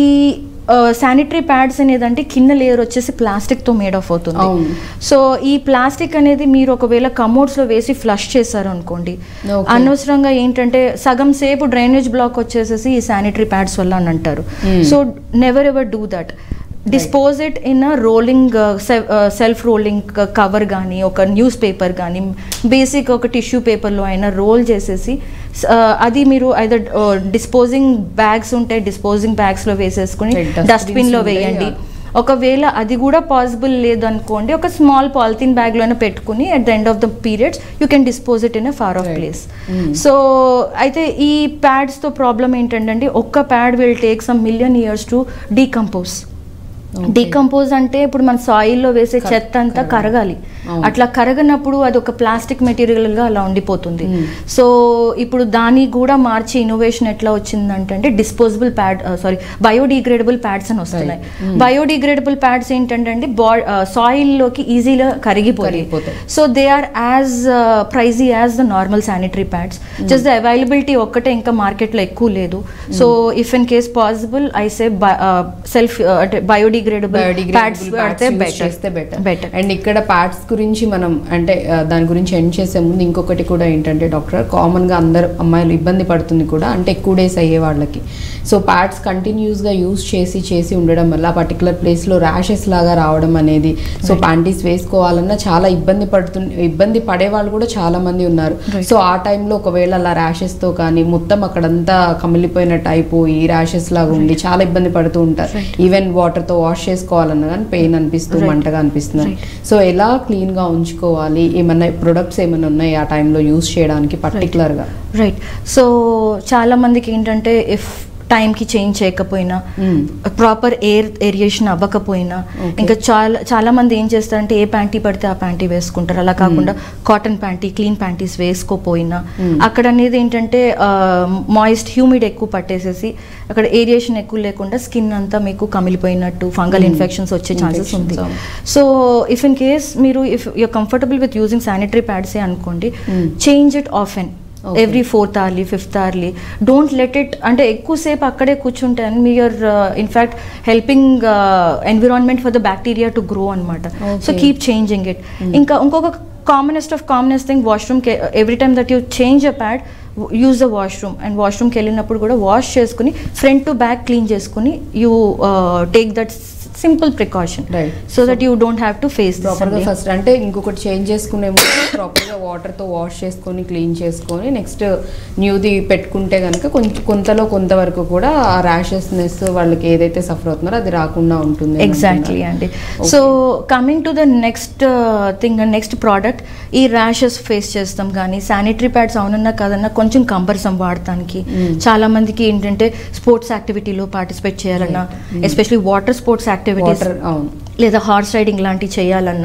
శానిటరీ ప్యాడ్స్ అనేదంటే కింద లేయర్ వచ్చేసి ప్లాస్టిక్తో మేడ్ ఆఫ్ అవుతుంది అవును. సో ఈ ప్లాస్టిక్ అనేది మీరు ఒకవేళ కమోడ్స్లో వేసి ఫ్లష్ చేశారు అనుకోండి Okay. అనవసరంగా ఏంటంటే సగం సేపు డ్రైనేజ్ బ్లాక్ వచ్చేసేసి ఈ శానిటరీ ప్యాడ్స్ వల్ల అని అంటారు Hmm. So never ever do that dispose it in a rolling self rolling cover కానీ ఒక న్యూస్ పేపర్ కానీ బేసిక్ ఒక టిష్యూ పేపర్లో అయినా రోల్ చేసేసి uh, అది మీరు ఐదర్ డిస్పోజింగ్ బ్యాగ్స్ ఉంటే డిస్పోజింగ్ బ్యాగ్స్లో వేసేసుకుని Like dustbins డస్ట్బిన్లో ఉంటాయి, వేయండి yeah. ఒకవేళ అది కూడా పాసిబుల్ లేదనుకోండి ఒక స్మాల్ పాలిథిన్ బ్యాగ్లోనే పెట్టుకుని at the end of the periods you can dispose it in a far off Right. Place Mm. So అయితే ఈ ప్యాడ్స్తో ప్రాబ్లం ఏంటంటే ఒక్క pad will take some million years to decompose Okay. Decompose అంటే ఇప్పుడు మన సాయిల్లో వేసే కర- చెత్త అంతా కరగాలి. కరగాలి అవును. అట్లా కరగనప్పుడు అది ఒక ప్లాస్టిక్ మెటీరియల్గా అలా ఉండిపోతుంది Mm. సో ఇప్పుడు దాన్ని కూడా మార్చి ఇన్నోవేషన్ ఎట్లా వచ్చిందంటే అంటే disposable pad sorry biodegradable pads అని వస్తున్నాయి Right. Mm. బయోడిగ్రేడబుల్ ప్యాడ్స్ ఏంటంటే బా సాయిల్లోకి ఈజీగా కరిగిపోయి కరిగిపోతాయి. So they are as pricey as the normal sanitary pads just the availability ఒక్కటే ఇంకా మార్కెట్లో ఎక్కువ లేదు so if in case possible I say self అంటే బయోడిగ్రేడబుల్ ప్యాడ్స్ వాడితే చేస్తే బెటర్ బెటర్ బెటర్ అండ్ ఇక్కడ ప్యాడ్స్ గురించి మనం అంటే ఆ, దాని గురించి ఎండ్ చేసే ముందు ఇంకొకటి కూడా ఏంటంటే డాక్టర్ కామన్ గా అందరు అమ్మాయిలు ఇబ్బంది పడుతుంది కూడా అంటే ఎక్కువ డేస్ అయ్యే వాళ్ళకి సో ప్యాడ్స్ కంటిన్యూస్ గా యూస్ చేసి చేసి ఉండడం వల్ల పర్టికులర్ ప్లేస్ లో ర్యాషెస్ లాగా రావడం అనేది సో ప్యాంటీస్ వేసుకోవాలన్నా చాలా ఇబ్బంది పడుతు ఇబ్బంది పడే వాళ్ళు కూడా చాలా మంది ఉన్నారు Right. సో ఆ టైంలో ఒకవేళ అలా ర్యాషెస్ తో కానీ మొత్తం అక్కడంతా కమిలిపోయినట్టు అయిపోయి ర్యాషెస్ లాగా ఉండి చాలా ఇబ్బంది పడుతూ ఉంటారు Right. ఈవెన్ వాటర్ తో వాష్ చేసుకోవాలన్నా కానీ పెయిన్ అనిపిస్తూ Right. మంటగా అనిపిస్తుంది Right. సో ఎలా క్లీన్ గా ఉంచుకోవాలి ఏమన్నా ప్రొడక్ట్స్ ఏమైనా ఉన్నాయి ఆ టైంలో యూస్ చేయడానికి పర్టికులర్ గా రైట్ సో చాలా మందికి ఏంటంటే ఇఫ్ టైంకి చేంజ్ చేయకపోయినా Mm. ప్రాపర్ ఎయిర్ ఏరియేషన్ అవ్వకపోయినా Okay. ఇంకా చాలా చాలా మంది ఏం చేస్తారంటే ఏ ప్యాంటీ పడితే ఆ ప్యాంటీ వేసుకుంటారు అలా కాకుండా కాటన్ ప్యాంటీ క్లీన్ ప్యాంటీస్ వేసుకోపోయినా Mm. అక్కడ అనేది ఏంటంటే మాయిస్ట్ హ్యూమిడ్ ఎక్కువ పట్టేసేసి అక్కడ ఏరియేషన్ ఎక్కువ లేకుండా స్కిన్ అంతా మీకు కమిలిపోయినట్టు ఫంగల్ Mm. ఇన్ఫెక్షన్స్ వచ్చే ఛాన్సెస్ ఉంది Infections, so if in case మీరు if you're comfortable with using sanitary ప్యాడ్సే అనుకోండి Mm. Change it often Okay. Every fourth hourly fifth hourly don't let it అంటే ఎక్కువసేపు అక్కడే కూర్చుంటే మీఆర్ in fact helping environment for the bacteria to grow అనమాట so Okay. Keep changing it ఇంకా ఇంకొక commonest of commonest thing washroom every time that you change a pad use the washroom and వాష్రూమ్కి వెళ్ళినప్పుడు కూడా వాష్ చేసుకుని ఫ్రంట్ టు బ్యాక్ క్లీన్ చేసుకుని you take that simple precaution Right. So that you don't have to face proper గా first అంటే ఇంకొకటి change చేసుకునే ముందు ప్రాపర్ గా వాటర్ తో వాష్ చేసుకొని క్లీన్ చేసుకొని నెక్స్ట్ న్యూది పెట్టుకుంటే కనుక కొంచెం కొంతలో కొంతవరకు కూడా ఆ ర్యాషెస్నెస్ వాళ్ళకి ఏదైతే సఫర్ అవుతున్నారో అది రాకుండా ఉంటుంది అని ఎగ్జాక్ట్లీ అండి Okay. So coming to the next thing and next product ఈ ర్యాషెస్ ఫేస్ చేస్తాం కానీ శానిటరీ ప్యాడ్స్ అవునన్నా కాదన్నా కొంచెం కంపల్సం వాడటానికి Mm. చాలా మందికి ఏంటంటే స్పోర్ట్స్ యాక్టివిటీలో పార్టిసిపేట్ చేయాలన్నా Right. Mm. Especially water sports activities water అవును లేదా హార్స్ రైడింగ్ లాంటివి చేయాలన్నా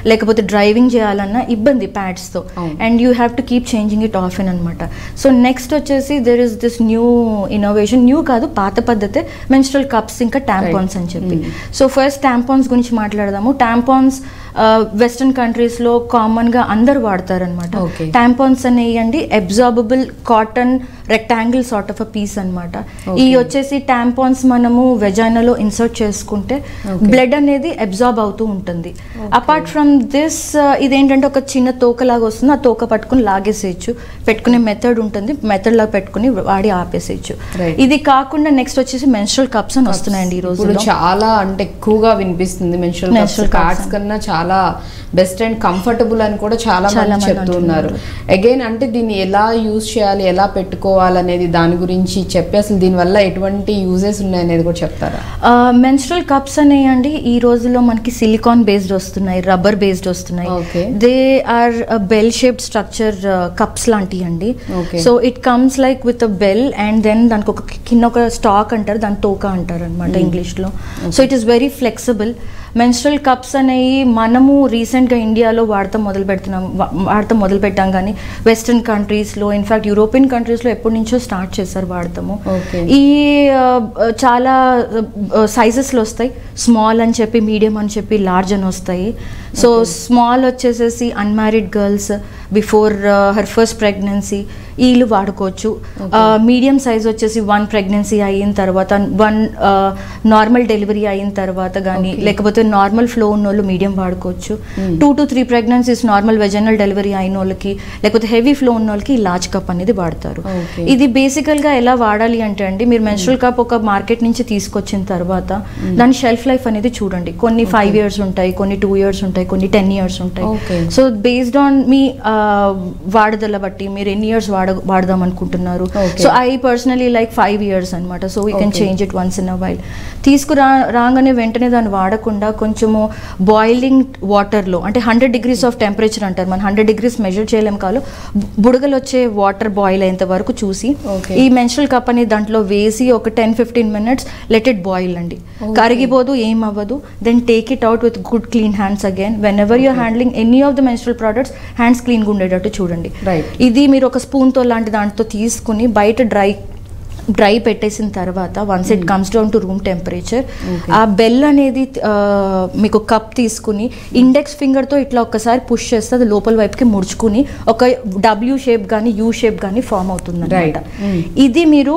లేకపోతే డ్రైవింగ్ చేయాలన్నా ఇబ్బంది ప్యాడ్స్తో అవును. And you have to keep changing it off అనమాట సో నెక్స్ట్ వచ్చేసి there is this new innovation new కాదు పాత పద్ధతే మెన్స్ట్రల్ కప్స్ ఇంకా ట్యాంపాన్స్ అని చెప్పి సో ఫస్ట్ ట్యాంపాన్స్ గురించి మాట్లాడదాము ట్యాంపాన్స్ వెస్ట్రన్ కంట్రీస్లో కామన్గా అందరు వాడతారనమాట Okay. ట్యాంపాన్స్ అనేయండి absorbable cotton rectangle sort of a piece అనమాట ఈ వచ్చేసి ట్యాంపాన్స్ మనము వెజైనాలో ఇన్సర్ట్ చేసుకుంటే Okay. బ్లడ్ అనేది అబ్జార్బ్ అవుతూ ఉంటుంది అపార్ట్ ఫ్రమ్ దిస్ ఇదేంటంటే ఒక చిన్న తోకలాగా వస్తుంది ఆ తోక పట్టుకుని లాగేసేయచ్చు పెట్టుకునే మెథడ్ ఉంటుంది మెథడ్ లాగా పెట్టుకుని వాడి ఆపేసేయచ్చు Right. ఇది కాకుండా నెక్స్ట్ వచ్చేసి మెన్స్ట్రల్ కప్స్ అని వస్తున్నాయండి ఈ ఇప్పుడు రోజు చాలా అంటే ఎక్కువగా వినిపిస్తుంది menstrual cups Menstrual cups cards కన్నా చాలా బెస్ట్ అండ్ కంఫర్టబుల్ అని కూడా చాలా చాలా మంది మంది చెప్తున్నారు అగైన్ అంటే దీన్ని ఎలా యూజ్ చేయాలి ఎలా పెట్టుకోవాలి అనేది దాని గురించి చెప్పి అసలు దీని వల్ల ఎటువంటి యూజెస్ ఉన్నాయి అనేది కూడా చెప్తారా మెన్స్ట్రల్ కప్స్ అనేయండి ఈ రోజుల్లో మనకి సిలికాన్ బేస్డ్ వస్తున్నాయి రబ్బర్ బేస్డ్ వస్తున్నాయి Okay. They are bell shaped structure cups లాంటివి అండి Okay. So it comes like with a bell and then దానికి ఒక కింద ఒక స్టాక్ అంటారు దాని తోక అంటారు అనమాట ఇంగ్లీష్లో so it is very flexible menstrual cups అనేవి మనము రీసెంట్గా ఇండియాలో వాడతాం మొదలు పెడుతున్నాం వా- వాడతాం మొదలు పెట్టాం కానీ వెస్ట్రన్ కంట్రీస్లో ఇన్ఫాక్ట్ యూరోపియన్ కంట్రీస్లో ఎప్పటి నుంచో స్టార్ట్ చేశారు వాడతాము Okay. ఈ ఆ, చాలా సైజెస్లో వస్తాయి స్మాల్ అని చెప్పి మీడియం అని చెప్పి లార్జ్ అని వస్తాయి సో స్మాల్ వచ్చేసేసి unmarried girls before her first pregnancy వీళ్ళు వాడుకోవచ్చు మీడియం సైజ్ వచ్చేసి వన్ ప్రెగ్నెన్సీ అయిన తర్వాత వన్ నార్మల్ డెలివరీ అయిన తర్వాత కానీ Okay. లేకపోతే నార్మల్ ఫ్లో ఉన్న వాళ్ళు మీడియం వాడుకోవచ్చు two to three pregnancies normal vaginal delivery అయిన వాళ్ళకి లేకపోతే హెవీ ఫ్లో ఉన్న వాళ్ళకి లార్జ్ కప్ అనేది వాడతారు Okay. ఇది బేసికల్గా ఎలా వాడాలి అంటే అండి మీరు మెన్స్ట్రల్ కప్ ఒక మార్కెట్ నుంచి తీసుకొచ్చిన తర్వాత దాని షెల్ఫ్ లైఫ్ అనేది చూడండి కొన్ని ఫైవ్ ఇయర్స్ ఉంటాయి కొన్ని టూ ఇయర్స్ ఉంటాయి కొన్ని టెన్ ఇయర్స్ ఉంటాయి Okay. సో బేస్డ్ ఆన్ మీ ఆ, వాడుదల బట్టి మీరు ఎన్ని ఇయర్స్ వాడ వాడదాం అనుకుంటున్నారు Okay. So I personally like five years అనమాట so we can Okay. Change it once in a while తీసుకురా రాగానే వెంటనే దాన్ని వాడకుండా కొంచెము బాయిలింగ్ వాటర్లో అంటే హండ్రెడ్ డిగ్రీస్ ఆఫ్ టెంపరేచర్ అంటారు మనం హండ్రెడ్ డిగ్రీస్ మెజర్ చేయలేం కాదు బు- బుడగలు వచ్చే వాటర్ బాయిల్ అయ్యేంత వరకు చూసి Okay. ఈ మెన్స్ట్రల్ కప్ అనేది దాంట్లో వేసి ఒక ten fifteen minutes let it boil అండి Okay. కరిగిపోదు ఏం అవ్వదు then take it out with good clean hands again whenever your handling any of the menstrual products hands క్లీన్గా ఉండేటట్టు చూడండి Right. ఇది మీరు ఒక స్పూన్తో లాంటి దాంతో తీసుకుని బయట డ్రై డ్రై పెట్టేసిన తర్వాత once it comes down to room temperature Okay. ఆ బెల్ అనేది ఆ, మీకు కప్ తీసుకుని ఇండెక్స్ ఫింగర్తో ఇట్లా ఒక్కసారి పుష్ చేస్తే అది లోపల వైపుకి ముడుచుకుని ఒక డబ్ల్యూ షేప్ కానీ యూ షేప్ కానీ ఫామ్ అవుతుంది Right. Mm. ఇది మీరు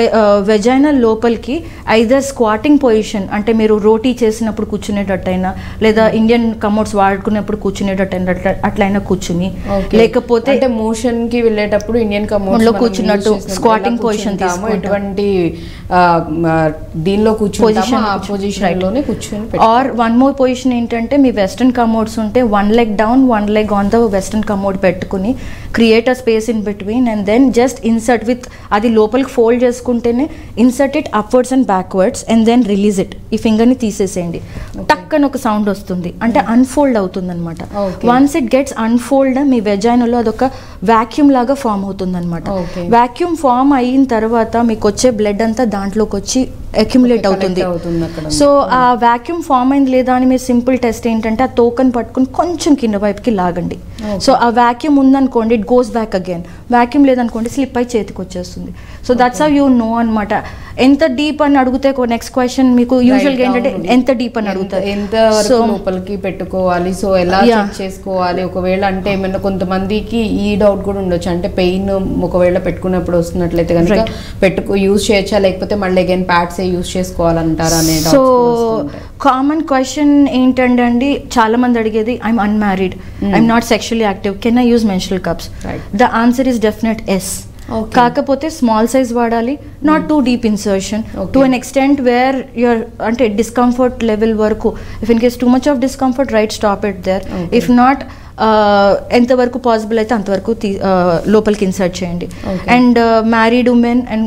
వెజైనల్ లోపలికి ఐదర్ స్క్వాటింగ్ పొజిషన్ అంటే మీరు రోటీ చేసినప్పుడు కూర్చునేటట్టయినా లేదా ఇండియన్ కమోడ్స్ వాడుకునేప్పుడు కూర్చునేటట్టయినా అట్లా- అట్లయినా కూర్చుని Okay. లేకపోతే అంటే మోషన్ కి వెళ్ళేటప్పుడు ఇండియన్ కమోడ్స్ లో కూర్చున్నట్టు, squatting position తీసుకుంటాం. ఎటువంటి ఆ, ఆ, దీనిలో కూర్చుంటామో Position ఆ లో కూర్చో- పొజిషన్ right. లోనే కూర్చొని ఆర్ వన్ మోర్ పొజిషన్ ఏంటంటే మీ వెస్ట్రన్ కమోడ్స్ ఉంటే one leg down one leg on the western commode పెట్టుకుని create a space in between and then just insert with అది లోపలికి ఫోల్డ్ చేసుకుంటేనే insert it upwards and backwards and then release it ఈ ఫింగర్ని తీసేసేయండి టక్ అని ఒక సౌండ్ వస్తుంది అంటే అన్ఫోల్డ్ అవుతుంది అనమాట Okay. Once it gets unfold మీ వెజైనలో అదొక వాక్యూమ్ లాగా ఫామ్ అవుతుంది అనమాట Okay. వాక్యూమ్ ఫామ్ అయిన తర్వాత మీకు వచ్చే బ్లడ్ అంతా దాంట్లోకి వచ్చి అక్యుములేట్ Okay, collect అవుతుంది అవుతుంది అక్కడ. సో ఆ వాక్యూమ్ ఫామ్ అయింది లేదా అని మీరు సింపుల్ టెస్ట్ ఏంటంటే ఆ టోకన్ పట్టుకుని కొంచెం కింద వైపుకి లాగండి Okay. సో ఆ వాక్యూమ్ ఉందనుకోండి it goes back again vacuum లేదనుకోండి స్లిప్ అయి చేతికి వచ్చేస్తుంది so that's how you know అనమాట ఎంత డీప్ అని అడిగితే నెక్స్ట్ క్వశ్చన్ మీకు యూజువల్గా Right, ఏంటంటే అవును. ఎంత డీప్ అని ఎంత- అడుగుతారు ఎంత వరకు లోపలికి పెట్టుకోవాలి సో ఎలా Yeah. చెక్ చేసుకోవాలి ఒకవేళ అంటే ఏమైనా కొంతమందికి ఈ డౌట్ కూడా ఉండొచ్చు అంటే పెయిన్ ఒకవేళ పెట్టుకున్నప్పుడు వస్తున్నట్లయితే కనుక Right. పెట్టుకో యూజ్ చేయొచ్చా లేకపోతే మళ్ళీ అగైన్ ప్యాడ్స్ యూజ్ చేసుకోవాలంటారా అనే సో doubts కూడా వస్తుంటాయి. కామన్ క్వశ్చన్ ఏంటంటే అండి చాలా మంది అడిగేది I'm unmarried I'm not sexually active can I use menstrual cups Right. The answer is definite yes Okay. కాకపోతే స్మాల్ సైజ్ వాడాలి not too deep insertion Okay. To an extent where your అంటే discomfort level వరకు if in case too much of discomfort right stop it there Okay. If not ఎంతవరకు possible అయితే అంతవరకు తీ- ఆ, లోపలికి ఇన్సర్ట్ చేయండి Okay. And married women and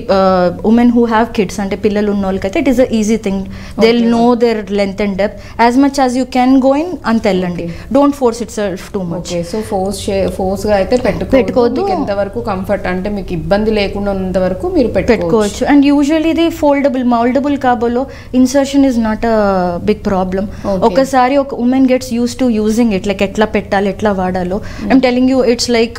women who have kids అంటే పిల్లలు ఉన్న వాళ్ళకైతే it is a easy thing they will know their length and depth as much as you can go in అంత వెళ్ళండి don't force it self too much okay so force force గా అయితే పెట్టుకోవద్దు పెట్టుకోవద్దు. మీకు ఎంతవరకు కంఫర్ట్ అంటే మీకు ఇబ్బంది లేకుండా ఉన్నంత వరకు మీరు పెట్టుకోవచ్చు పెట్టుకోవచ్చు అండ్ యూజువల్లీ ఇది ఫోల్డబుల్ మౌల్డబుల్ కాబోలో insertion is not a big problem Okay. ఒకసారి ఒక women gets use to using it like ఎట్లా పెట్టాలి ఎట్లా వాడాలో I'm telling you it's like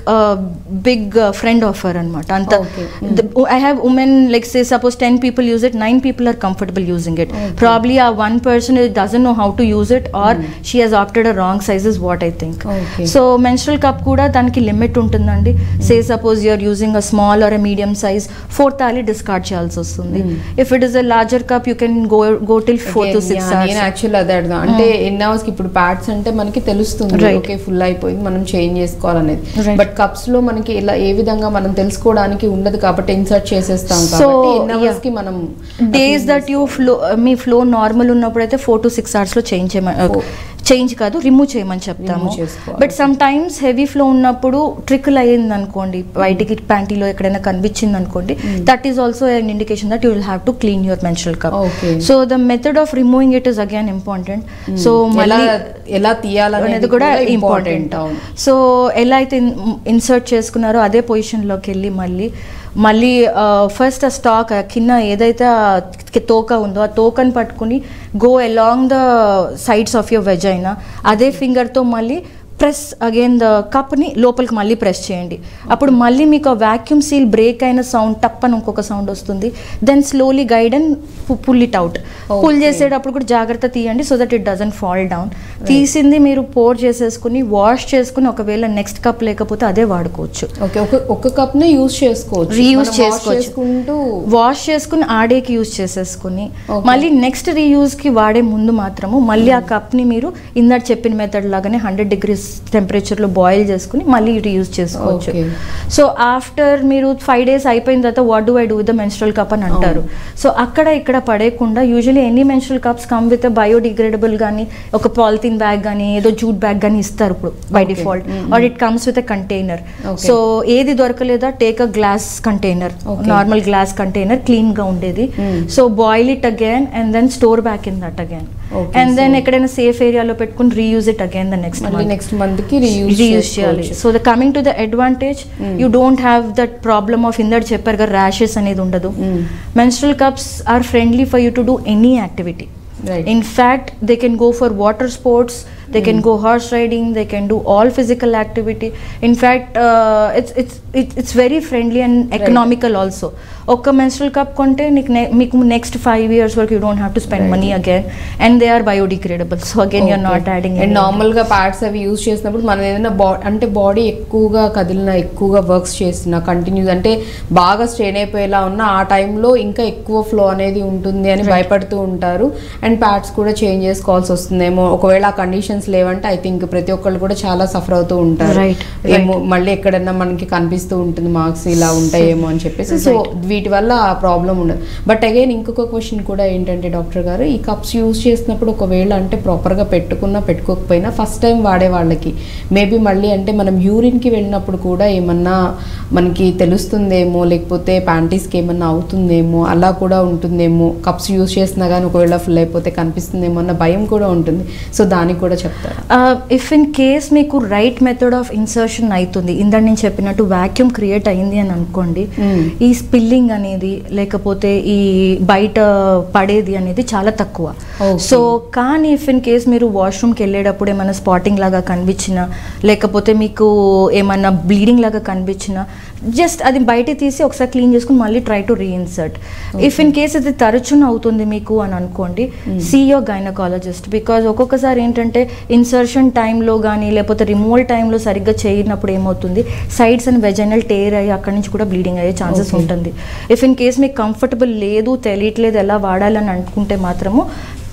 big friend offer అనమాట అంత Okay. I have women like say suppose ten people use it nine people are comfortable using it probably uh one person doesn't know how to use it or she has opted a wrong size is what I think Okay. So menstrual cup కూడా దానికి limit ఉంటుందండి say suppose you're using a small or a medium size four తాలి discard చేయాల్సి వస్తుంది if it is a larger cup you can go go till four to Again, six yeah, నేను hours actual అదే అర్థం అంటే ఎన్ని hours కి ఇప్పుడు ప్యాడ్స్ అంటే మనకి తెలుస్తుంది Right. ఓకే ఫుల్ అయిపోయింది మనం చేంజ్ చేసుకోవాలనేది Right. బట్ కప్స్ లో మనకి ఇలా ఏ విధంగా మనం తెలుసుకోవడానికి ఉండదు కాబట్టి ఇన్సర్ట్ చేసేస్తాం So, కాబట్టి ఎన్ని అవర్స్ yeah. కి మనం డేస్ దట్ యూ ఫ్లో మీ ఫ్లో నార్మల్ ఉన్నప్పుడు అయితే ఫోర్ టు సిక్స్ అవర్స్లో చేంజ్ చేయమని Four. చేంజ్ కాదు రిమూవ్ చేయమని చెప్తాము Remove చేసుకోవాలి. But sometimes heavy flow ఉన్నప్పుడు ట్రిక్కుల్ అయ్యింది అనుకోండి బయటికి ప్యాంటీలో ఎక్కడైనా కనిపించింది అనుకోండి that is also an indication that you will have to clean your menstrual cup Okay. So the method of removing it is again important so ఎలా మళ్ళీ ఎలా తీయాలనేది అనేది కూడా ఇంపార్టెంట్ ఇంపార్టెంట్ అవును సో ఎలా అయితే ఇన్సర్ట్ చేసుకున్నారో అదే పొజిషన్లోకి వెళ్ళి మళ్ళీ మళ్ళీ ఫస్ట్ ఆ స్టాక్ కింద ఏదైతే ఆ తోక ఉందో ఆ తోకని పట్టుకుని go along the sides of your vagina అదే ఫింగర్తో మళ్ళీ ప్రెస్ అగైన్ ద కప్ని లోపలికి మళ్ళీ ప్రెస్ చేయండి అప్పుడు మళ్ళీ మీకు ఆ వాక్యూమ్ సీల్ బ్రేక్ అయిన సౌండ్ టప్ అని ఇంకొక సౌండ్ వస్తుంది then slowly guide and pull it out pull Okay. చేసేటప్పుడు కూడా జాగ్రత్త తీయండి so that it doesn't fall down తీసింది మీరు పోర్ చేసేసుకుని వాష్ చేసుకుని ఒకవేళ నెక్స్ట్ కప్ లేకపోతే అదే వాడుకోవచ్చు ఓకే ఒక ఒక కప్ నే యూస్ చేసుకోవచ్చు రీయూజ్ మనం wash చేసుకోవచ్చు చేసుకుంటూ వాష్ చేసుకుని ఆడేకి యూజ్ చేసేసుకుని Okay. మళ్ళీ నెక్స్ట్ రీయూజ్కి వాడే ముందు మాత్రము మళ్ళీ ఆ కప్ని మీరు ఇందాక చెప్పిన మెథడ్ లాగానే హండ్రెడ్ డిగ్రీస్ టెంపరేచర్లో బాయిల్ చేసుకుని మళ్ళీ రీయూజ్ చేసుకోవచ్చు Okay. సో ఆఫ్టర్ మీరు ఫైవ్ డేస్ అయిపోయిన తర్వాత what do I do with the menstrual cup అని అంటారు సో అక్కడ ఇక్కడ పడేయకుండా usually any menstrual cups come with biodegradable కానీ ఒక పాలిథిన్ బ్యాగ్ కానీ ఏదో జూట్ బ్యాగ్ కానీ ఇస్తారు ఇప్పుడు by Okay. Default Mm, or it comes with a container Okay. So ఏది దొరకలేదా take a glass container Okay. Normal glass container clean గా ఉండేది Mm. So boil it again and then store back in that again Okay, and then so- ఎక్కడైనా safe ఏరియాలో పెట్టుకుని reuse it again the next మళ్ళీ next month కి reuse reuse చేయాలి so the coming to the advantage you don't have that problem of ఇందర్ చెప్పారు కదా rashes అనేది ఉండదు menstrual cups are friendly for you to do any activity Right. in fact they can go for water sports they can go horse riding they can do all physical activity in fact uh, it's it's it- it's very friendly and economical also ఒక్క menstrual cup కొంటే నీకు ne- మీకు next five years వరకు you don't have to spend Right. Money again and they are biodegradable so again you're not adding and normal గా pads అవి use చేసినప్పుడు మనం ఏదైనా బా అంటే బాడీ ఎక్కువగా కదిలిన ఎక్కువగా వర్క్స్ చేసిన కంటిన్యూస్ అంటే బాగా స్ట్రెయిన్ అయిపోయేలా ఉన్న ఆ టైంలో ఇంకా ఎక్కువ ఫ్లో అనేది ఉంటుంది అని భయపడుతూ ఉంటారు అండ్ ప్యాడ్స్ కూడా చేంజ్ చేసుకోవాల్సి వస్తుందేమో ఒకవేళ ఆ కండిషన్స్ లేవంటే ఐ థింక్ ప్రతి ఒక్కళ్ళు కూడా చాలా సఫర్ అవుతూ ఉంటారు Right, ఏమో మళ్ళీ ఎక్కడన్నా మనకి కనిపిస్తూ ఉంటుంది మార్క్స్ ఇలా ఉంటాయేమో అని చెప్పేసి సో వీటి వల్ల ఆ ప్రాబ్లం ఉండదు బట్ అగైన్ ఇంకొక క్వశ్చన్ కూడా ఏంటంటే డాక్టర్ గారు ఈ కప్స్ యూజ్ చేసినప్పుడు ఒకవేళ అంటే ప్రాపర్గా పెట్టుకున్నా పెట్టుకోకపోయినా ఫస్ట్ టైం వాడే వాళ్ళకి మేబీ మళ్ళీ అంటే మనం యూరిన్కి వెళ్ళినప్పుడు కూడా ఏమన్నా మనకి తెలుస్తుందేమో లేకపోతే ప్యాంటీస్కి ఏమన్నా అవుతుందేమో అలా కూడా ఉంటుందేమో కప్స్ యూజ్ చేసినా కానీ ఒకవేళ ఫుల్ అయిపోతే కనిపిస్తుందేమో అన్న భయం కూడా ఉంటుంది సో దానికి కూడా చెప్తారా ఇఫ్ ఇన్ కేస్ మీకు రైట్ మెథడ్ ఆఫ్ ఇన్సర్షన్ అవుతుంది ఇందాక నేను చెప్పినట్టు వాక్యూమ్ క్రియేట్ అయింది అని అనుకోండి Mm. ఈ స్పిల్లింగ్ అనేది లేకపోతే ఈ బయట పడేది అనేది చాలా తక్కువ Okay. సో కానీ ఇఫ్ ఇన్ కేస్ మీరు వాష్రూమ్కి వెళ్ళేటప్పుడు ఏమైనా స్పాటింగ్ లాగా కనిపించినా లేకపోతే మీకు ఏమన్నా బ్లీడింగ్ లాగా కనిపించినా జస్ట్ అది బయట తీసి ఒకసారి క్లీన్ చేసుకుని మళ్ళీ try to reinsert if in case ఇది తరచున అవుతుంది మీకు అని అనుకోండి సీ యోర్ గైనకాలజిస్ట్ బికాజ్ ఒక్కొక్కసారి ఏంటంటే ఇన్సర్షన్ టైంలో కానీ లేకపోతే రిమూవల్ టైంలో సరిగ్గా చేయనప్పుడు ఏమవుతుంది సైడ్స్ అండ్ వెజనల్ టేర్ అయ్యి అక్కడి నుంచి కూడా బ్లీడింగ్ అయ్యే ఛాన్సెస్ Okay. ఉంటుంది ఇఫ్ ఇన్ కేస్ మీకు కంఫర్టబుల్ లేదు తెలియట్లేదు ఎలా వాడాలని అనుకుంటే మాత్రము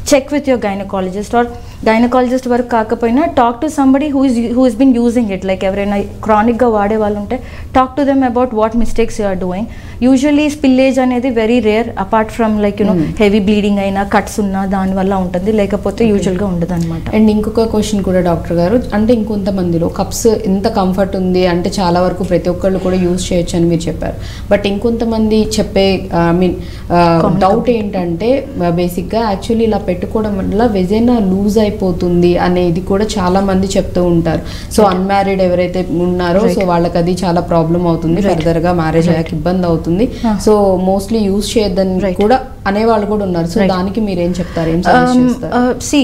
check with your gynaecologist or gynaecologist వరకు కాకపోయినా talk to somebody who is who is been using it like ఎవరైనా క్రానిక్గా వాడే వాళ్ళు ఉంటే talk to them about what mistakes you are doing usually spillage అనేది very rare apart from like you know heavy bleeding అయినా cuts ఉన్నా దానివల్ల ఉంటుంది లేకపోతే యూజువల్గా ఉండదు అనమాట అండ్ ఇంకొక క్వశ్చన్ కూడా డాక్టర్ గారు అంటే ఇంకొంతమందిలో కప్స్ ఎంత కంఫర్ట్ ఉంది అంటే చాలా వరకు ప్రతి ఒక్కళ్ళు కూడా యూజ్ చేయొచ్చు అని మీరు చెప్పారు బట్ ఇంకొంతమంది చెప్పే ఐ మీన్ డౌట్ ఏంటంటే బేసిక్గా యాక్చువల్లీ ఇలా పెట్టుకోవడం వల్ల వెజైనా లూజ్ అయిపోతుంది అనేది కూడా చాలా మంది చెప్తూ ఉంటారు సో అన్మ్యారీడ్ ఎవరైతే ఉన్నారో సో వాళ్ళకి అది చాలా ప్రాబ్లం అవుతుంది ఫర్దర్ గా మ్యారేజ్ అయ్యాక ఇబ్బంది అవుతుంది సో మోస్ట్లీ యూజ్ చేయొద్దని కూడా అనేవాళ్ళు కూడా ఉన్నారు సో దానికి మీరు ఏం చెప్తారు ఏం సజెస్ట్ చేస్తారు సి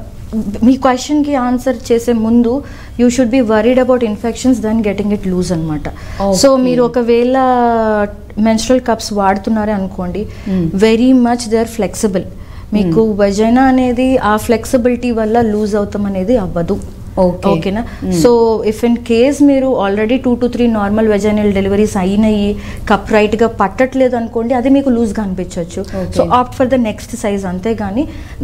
మీ క్వశ్చన్కి ఆన్సర్ చేసే ముందు you should be worried about infections then getting it loose అనమాట సో Okay. మీరు ఒకవేళ మెన్స్ట్రల్ కప్స్ వాడుతున్నారే అనుకోండి very much they are flexible మీకు వెజైనా అనేది ఆ ఫ్లెక్సిబిలిటీ వల్ల లూజ్ అవుతాం అనేది అవ్వదు Okay. ఓకేనా సో ఇఫ్ ఇన్ కేస్ మీరు already two to three normal vaginal deliveries అయినాయి కప్ రైట్గా పట్టట్లేదు అనుకోండి అది మీకు లూజ్గా అనిపించవచ్చు Okay. So opt for the next size అంతే కానీ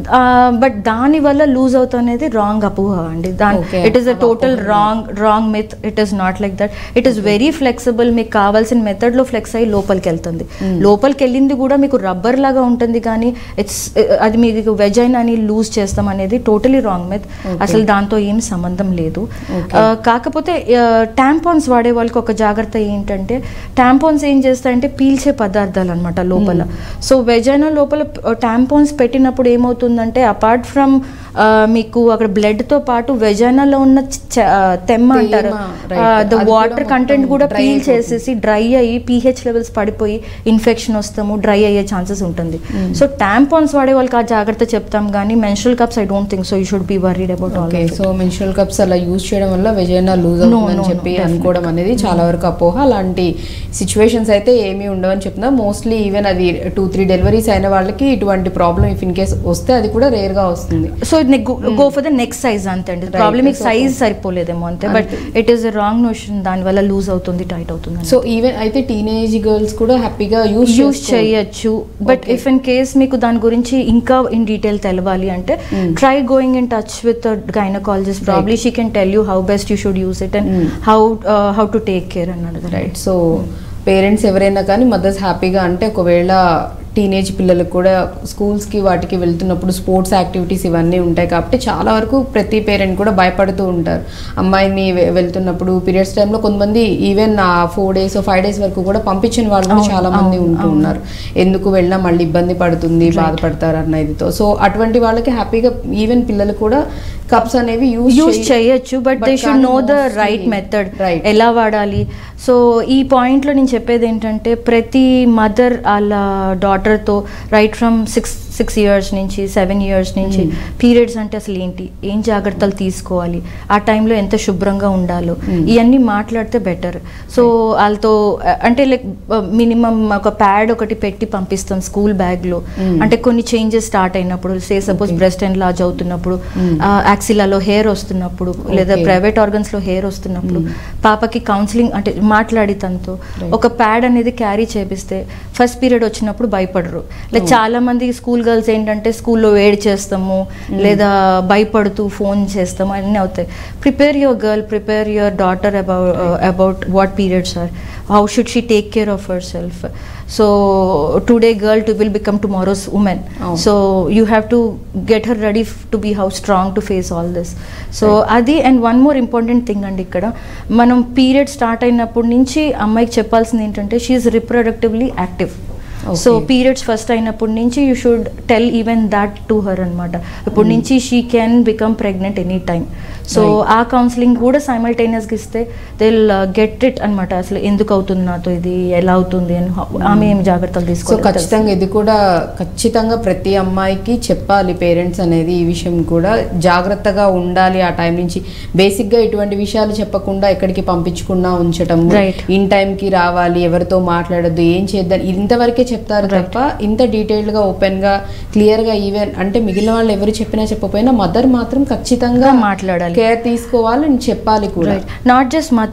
బట్ దాని వల్ల లూజ్ అవుతుంది అనేది రాంగ్ అపోహ అండి దాని Okay. It is a total wrong wrong myth it is not like that it is very flexible మీకు కావాల్సిన మెథడ్లో ఫ్లెక్స్ అయ్యి లోపలికి వెళ్తుంది లోపలికి వెళ్ళింది కూడా మీకు రబ్బర్ లాగా ఉంటుంది కానీ ఇట్స్ అది మీకు వెజైన్ అని లూజ్ చేస్తాం అనేది టోటలీ రాంగ్ మిత్ అసలు దాంతో ఏం సంబంధం లేదు Okay. ఆ, కాకపోతే ట్యాంపాన్స్ వాడే వాళ్ళకి ఒక జాగ్రత్త ఏంటంటే ట్యాంపాన్స్ ఏం చేస్తాయంటే పీల్చే పదార్థాలు అనమాట లోపల సో వెజైనా లోపల ట్యాంపాన్స్ పెట్టినప్పుడు ఏమవుతుందంటే అపార్ట్ ఫ్రమ్ మీకు అక్కడ blood తో పాటు వెజైనాలో ఉన్న చ- ఆ, తెమ్మ తేమ, అంటారు right. ద అది వాటర్ కూడా కంటెంట్ మొత్తం కూడా dry పీల్ అయిపోతుంది. చేసేసి డ్రై అయ్యి పీహెచ్ లెవెల్స్ పడిపోయి ఇన్ఫెక్షన్ వస్తాము డ్రై అయ్యే ఛాన్సెస్ ఉంటుంది సో ట్యాంపాన్స్ వాడే వాళ్ళకి ఆ జాగ్రత్త చెప్తాం కానీ menstrual cups I don't think so you should be worried about all okay so menstrual cups అలా యూజ్ చేయడం వల్ల వెజైనా లూజ్ No, అవుతుందని no, no, చెప్పి definitely. అనుకోవడం అనేది చాలా వరకు అపోహ అలాంటి సిచ్యువేషన్స్ అయితే ఏమీ ఉండవని చెప్తున్నా మోస్ట్లీ ఈవెన్ అది టూ త్రీ డెలివరీస్ అయిన వాళ్ళకి ఇటువంటి ప్రాబ్లం ఇఫ్ ఇన్ కేస్ వస్తే అది కూడా రేర్ గా వస్తుంది so go for the next size అంతే అండి Right. ప్రాబ్లమ్ మీకు So, సైజ్ సరిపోలేదేమో అంతే but it is wrong notion దానివల్ల లూజ్ అవుతుంది టైట్ అవుతుంది సో ఈవెన్ అయితే టీనేజ్ గర్ల్స్ కూడా హ్యాపీగా యూజ్ యూస్ చేయొచ్చు but Okay. If in case మీకు దాని గురించి ఇంకా ఇన్ డీటెయిల్ తెలవాలి అంటే Mm. Try going in touch with gynaecologist probably she can tell you how best you should use it and Mm. How how to take care అన్నది right so parents ఎవరైనా కానీ mothers హ్యాపీగా అంటే ఒకవేళ teenage పిల్లలకు కూడా స్కూల్స్కి వాటికి వెళ్తున్నప్పుడు స్పోర్ట్స్ యాక్టివిటీస్ ఇవన్నీ ఉంటాయి కాబట్టి చాలా వరకు ప్రతి పేరెంట్ కూడా భయపడుతూ ఉంటారు అమ్మాయిని వె- వెళ్తున్నప్పుడు పీరియడ్స్ టైంలో కొంతమంది ఈవెన్ ఆ ఫోర్ డేస్ ఫైవ్ డేస్ వరకు కూడా పంపించిన వాళ్ళు కూడా అవును, చాలా మంది అవును, ఉంటూ అవును. ఉన్నారు ఎందుకు వెళ్ళినా మళ్ళీ ఇబ్బంది పడుతుంది బాధపడతారు అన్న ఇదితో సో అటువంటి వాళ్ళకి హ్యాపీగా ఈవెన్ పిల్లలు కూడా కప్స్ అనేవి యూజ్ యూస్ చేయొచ్చు but they But should know the mostly- right method Right. ఎలా వాడాలి సో ఈ పాయింట్లో నేను చెప్పేది ఏంటంటే ప్రతి మదర్ వాళ్ళ డాటర్తో right from six six years నుంచి సెవెన్ ఇయర్స్ నుంచి పీరియడ్స్ అంటే అసలు ఏంటి ఏం జాగ్రత్తలు తీసుకోవాలి ఆ టైంలో ఎంత శుభ్రంగా ఉండాలో ఇవన్నీ మాట్లాడితే బెటర్ సో వాళ్ళతో అ- అంటే లైక్ మినిమం ఒక ప్యాడ్ ఒకటి పెట్టి పంపిస్తాం స్కూల్ బ్యాగ్లో అంటే కొన్ని చేంజెస్ స్టార్ట్ అయినప్పుడు say suppose breast and large అవుతున్నప్పుడు యాక్సిలాలో హెయిర్ వస్తున్నప్పుడు లేదా Okay. ప్రైవేట్ ఆర్గన్స్ లో హెయిర్ వస్తున్నప్పుడు పాపకి కౌన్సిలింగ్ అంటే మాట్లాడి తనతో ఒక ప్యాడ్ అనేది క్యారీ చేపిస్తే ఫస్ట్ పీరియడ్ వచ్చినప్పుడు భయపడరు లైక్ చాలా మంది స్కూల్ గర్ల్స్ ఏంటంటే స్కూల్లో వేడి చేస్తాము లేదా భయపడుతూ ఫోన్ చేస్తాము అన్నీ అవుతాయి prepare your girl prepare your daughter about about what periods are how should she take care of her self so today girl to will become tomorrow's women Oh. So you have to get her ready to be how strong to face all this so అది and one more important thing అండి ఇక్కడ మనం period start అయినప్పటి నుంచి అమ్మాయికి చెప్పాల్సింది ఏంటంటే she's reproductively active so Okay. Periods first అయినప్పటి నుంచి you should tell even that to her అనమాట ఇప్పటి నుంచి she can become pregnant any time so Right. ఆ కౌన్సిలింగ్ కూడా సైమల్టేనియస్గా ఇస్తే దే గెట్ ఇట్ అనమాట అసలు ఎందుకు అవుతుంది నాతో ఇది ఎలా అవుతుంది అని how- ఆమె ఏం జాగ్రత్తలు సో తీసుకోవాలి ఖచ్చితంగా ఇది కూడా ఖచ్చితంగా ప్రతి అమ్మాయికి చెప్పాలి పేరెంట్స్ అనేది ఈ విషయం కూడా జాగ్రత్తగా ఉండాలి ఆ టైం నుంచి బేసిక్ గా ఇటువంటి విషయాలు చెప్పకుండా ఎక్కడికి పంపించకుండా ఉంచటం Right. ఇన్ టైం కి రావాలి ఎవరితో మాట్లాడద్దు ఏం చేద్దాం ఇంతవరకే చెప్తారు Right. తప్ప ఇంత డీటెయిల్డ్ గా ఓపెన్ గా క్లియర్ గా ఈవెన్ అంటే మిగిలిన వాళ్ళు ఎవరు చెప్పినా చెప్పకపోయినా మదర్ మాత్రం ఖచ్చితంగా మాట్లాడాలి. కేర్ తీసుకోవాలి అని చెప్పాలి కూడా రైట్ నాట్ జస్ట్ మదర్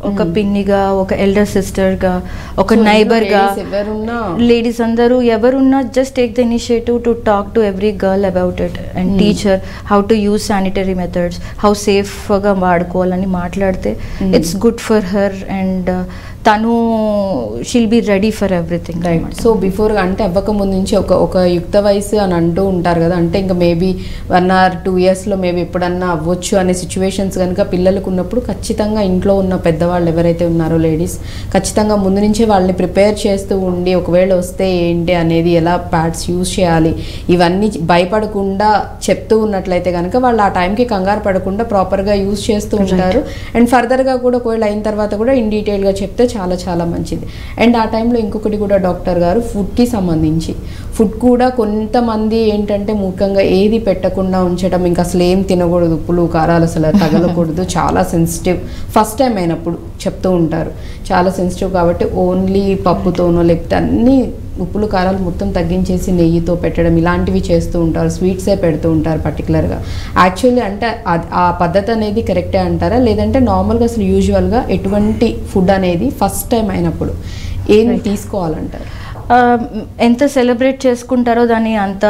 ఒక పిన్నిగా ఒక ఎల్డర్ సిస్టర్గా ఒక So, ఇంట్లో నైబర్గా ladies ఎవరున్నా లేడీస్ అందరూ ఎవరున్నా just take the initiative to talk to every girl about it and teacher how to use sanitary methods how సేఫ్గా వాడుకోవాలని మాట్లాడితే it's good for her and తను she'll be ready for everything right so before అంటే అవ్వక ముందు నుంచి ఒక ఒక యుక్త వయసు అని అంటూ ఉంటారు కదా అంటే ఇంకా మేబీ వన్ ఆర్ టూ ఇయర్స్లో మేబీ ఎప్పుడన్నా అవ్వచ్చు అనే సిచ్యువేషన్స్ కనుక పిల్లలకు ఉన్నప్పుడు ఖచ్చితంగా ఇంట్లో ఉన్న పెద్దవాళ్ళు ఎవరైతే ఉన్నారో లేడీస్ ఖచ్చితంగా ముందు నుంచే వాళ్ళని ప్రిపేర్ చేస్తూ ఉండి ఒకవేళ వస్తే ఏంటి అనేది ఎలా ప్యాడ్స్ యూజ్ చేయాలి ఇవన్నీ భయపడకుండా చెప్తూ ఉన్నట్లయితే కనుక వాళ్ళు ఆ టైంకి కంగారు పడకుండా ప్రాపర్గా యూజ్ చేస్తూ ఉంటారు అండ్ ఫర్దర్గా కూడా ఒకవేళ అయిన తర్వాత కూడా ఇన్ డీటెయిల్గా చెప్తే చాలా చాలా మంచిది అండ్ ఆ టైంలో ఇంకొకటి కూడా డాక్టర్ గారు ఫుడ్కి సంబంధించి ఫుడ్ కూడా కొంతమంది ఏంటంటే ముఖ్యంగా ఏది పెట్టకుండా ఉంచడం ఇంకా అసలు ఏం తినకూడదు ఉప్పులు కారాలు అసలు తగలకూడదు చాలా సెన్సిటివ్ ఫస్ట్ టైం అయినప్పుడు చెప్తూ ఉంటారు చాలా సెన్సిటివ్ కాబట్టి ఓన్లీ పప్పుతోనో లేకపోతే అన్నీ ఉప్పులు కారాలు మొత్తం తగ్గించేసి నెయ్యితో పెట్టడం ఇలాంటివి చేస్తూ ఉంటారు స్వీట్సే పెడుతూ ఉంటారు పర్టికులర్గా యాక్చువల్లీ అంటే అద్- ఆ పద్ధతి అనేది కరెక్టే అంటారా లేదంటే నార్మల్గా అసలు యూజువల్గా ఎటువంటి ఫుడ్ అనేది ఫస్ట్ టైం అయినప్పుడు ఏం తీసుకోవాలంటారు ఎంత సెలబ్రేట్ చేసుకుంటారో దాన్ని అంత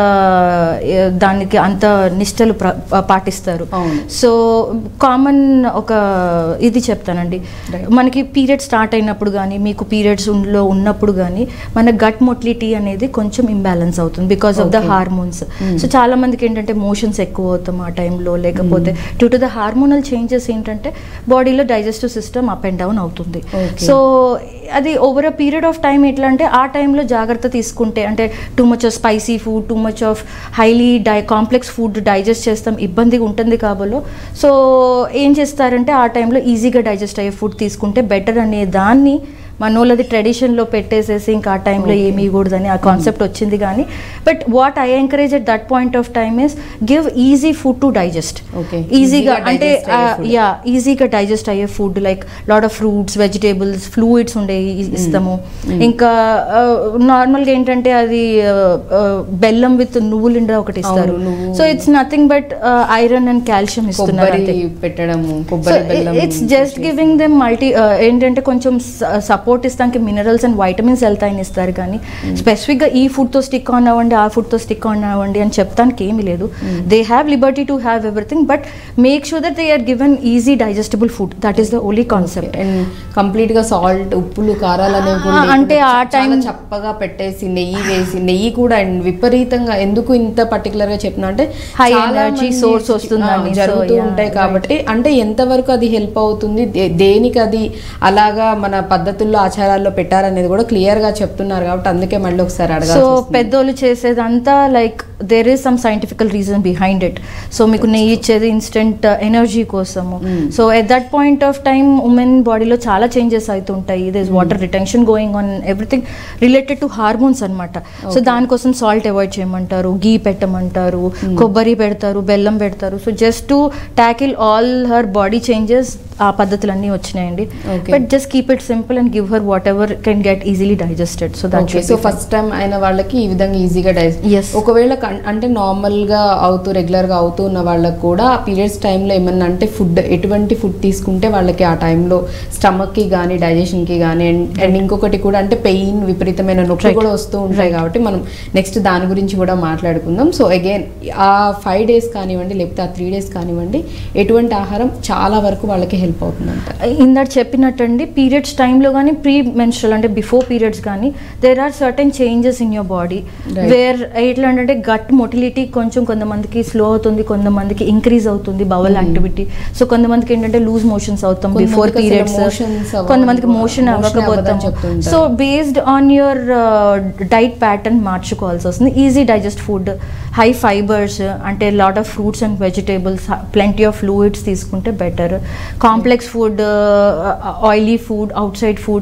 ఏ, దానికి అంత నిష్టలు ప్ర- పాటిస్తారు అవును. సో కామన్ ఒక ఇది చెప్తానండి Right. మనకి పీరియడ్ స్టార్ట్ అయినప్పుడు కానీ మీకు పీరియడ్స్ లో ఉన్నప్పుడు కానీ మన గట్ మొటిలిటీ అనేది కొంచెం ఇంబ్యాలెన్స్ అవుతుంది because of the Okay. Hormones Hmm. So చాలా మందికి ఏంటంటే మోషన్స్ ఎక్కువ అవుతాం ఆ టైంలో లేకపోతే due to the hormonal changes ఏంటంటే బాడీలో digestive system up and down అవుతుంది Okay. సో అది over a period of time ఎట్లా అంటే ఆ టైంలో జాగ్రత్త తీసుకుంటే అంటే too much of spicy food too much of highly డై కాంప్లెక్స్ ఫుడ్ డైజెస్ట్ చేస్తాం ఇబ్బందిగా ఉంటుంది కాబోలో సో ఏం చేస్తారంటే ఆ టైంలో ఈజీగా డైజెస్ట్ అయ్యే ఫుడ్ తీసుకుంటే బెటర్ అనే దాన్ని మనోళ్ళది ట్రెడిషన్లో పెట్టేసేసి ఇంకా ఆ టైంలో Okay. ఏమి ఇవ్వకూడదని ఆ కాన్సెప్ట్ వచ్చింది కానీ but what I encourage at that point of time is give easy food to digest Okay. ఈజీగా Easy గా అంటే digest అయ్యే food. యా ఈజీగా డైజెస్ట్ అయ్యే food like lot of fruits vegetables fluids ఉండే ఇ- ఇస్తాము ఇంకా నార్మల్గా ఏంటంటే అది uh, uh, బెల్లం విత్ నువ్వులుండ ఒకటి ఇస్తారు అవును, నువ్వు. So it's nothing but iron and calcium ఇస్తున్నారు కొబ్బరి అంతే పెట్టడము కొబ్బరి బెల్లం it's just giving them multi ఏంటంటే కొంచెం సపోర్ట్ ఇస్తానికి మినరల్స్ అండ్ వైటమిన్స్ వెళ్తాయని ఇస్తారు కానీ స్పెసిఫిక్గా ఈ ఫుడ్తో స్టిక్ ఆన్ అవ్వండి ఆ ఫుడ్తో స్టిక్ ఆన్ అవ్వండి అని చెప్తానికి ఏమీ లేదు they have liberty to have everything but make sure that they are given easy digestible food that is the only concept and complete గా సాల్ట్ ఉప్పులు కారాలు అనేవి కూడా ఆ, లేకుండా అంటే ఆ చ- చాలా time- చప్పగా పెట్టేసి నెయ్యి వేసి నెయ్యి కూడా and విపరీతంగా ఎందుకు ఇంత పర్టికులర్ గా చెప్తున్నా అంటే High చాలా energy మంది source చి- వస్తుందని. ఆ, జరుగుతూ So, yeah, ఉంటాయి right. కాబట్టి అంటే ఎంతవరకు అది హెల్ప్ అవుతుంది దే- దేనికి అది అలాగా మన పద్ధతుల్లో ఆచారాల్లో పెట్టారనేది కూడా క్లియర్ గా చెప్తున్నారు కాబట్టి అందుకే మళ్ళీ ఒకసారి సో అడగాల్సి వస్తుంది. పెద్దోళ్ళు చేసేదంతా like there is some scientifical reason behind it so మీకు నెయ్యి ఇచ్చేది ఇన్స్టెంట్ ఎనర్జీ కోసము Mm. So at that point of time women బాడీలో చాలా చేంజెస్ అవుతుంటాయి this water retention going on everything related to hormones అనమాట సో Okay. దానికోసం salt avoid చేయమంటారు గీ పెట్టమంటారు కొబ్బరి పెడతారు బెల్లం పెడతారు so just to tackle all her body changes ఆ పద్ధతులన్నీ వచ్చినాయండి Okay. But just keep it simple and give her whatever can get easily digested so that okay so first time అయిన వాళ్ళకి ఈ విధంగా ఈజీగా డైజెస్ట్ Yes. ఒకవేళ కన్- అంటే నార్మల్ గా అవుతూ రెగ్యులర్ గా అవుతూ ఉన్న వాళ్ళకి కూడా ఆ పీరియడ్స్ టైంలో ఏమన్నా అంటే ఫుడ్ ఎటువంటి ఫుడ్ తీసుకుంటే వాళ్ళకి ఆ టైంలో స్టమక్ కి కానీ డైజెషన్ కి కానీ అండ్ ఇంకొకటి కూడా అంటే పెయిన్ విపరీతమైన నొప్పి Right. కూడా వస్తూ ఉంటాయి Right. కాబట్టి మనం నెక్స్ట్ దాని గురించి కూడా మాట్లాడుకుందాం సో అగైన్ ఆ ఫైవ్ డేస్ కానివ్వండి లేకపోతే ఆ త్రీ డేస్ కానివ్వండి ఎటువంటి ఆహారం చాలా వరకు వాళ్ళకి హెల్ప్ అవుతుందంట ఇందాక చెప్పినట్టండి పీరియడ్స్ టైంలో కానీ ప్రీ మెన్స్ట్రల్ అంటే బిఫోర్ పీరియడ్స్ కానీ there are certain changes in your body Right. Where ఎట్లా అంటే గట్ మొటిలిటీ కొంచెం కొంతమందికి స్లో అవుతుంది కొంతమందికి ఇంక్రీజ్ అవుతుంది బవల్ యాక్టివిటీ సో కొంతమందికి ఏంటంటే లూజ్ మోషన్స్ అవుతాం బిఫోర్ కొంతమందికి అసలు పీరియడ్స్ motions అవ్వవు. కొంతమందికి మోషన్ Motion అవ్వకపోతాం అవ్వదని చెప్తుంటారు. So based on your diet pattern మార్చుకోవాల్సి వస్తుంది easy digest food high fibres అంటే lot of fruits and vegetables plenty of fluids తీసుకుంటే better complex food oily food outside food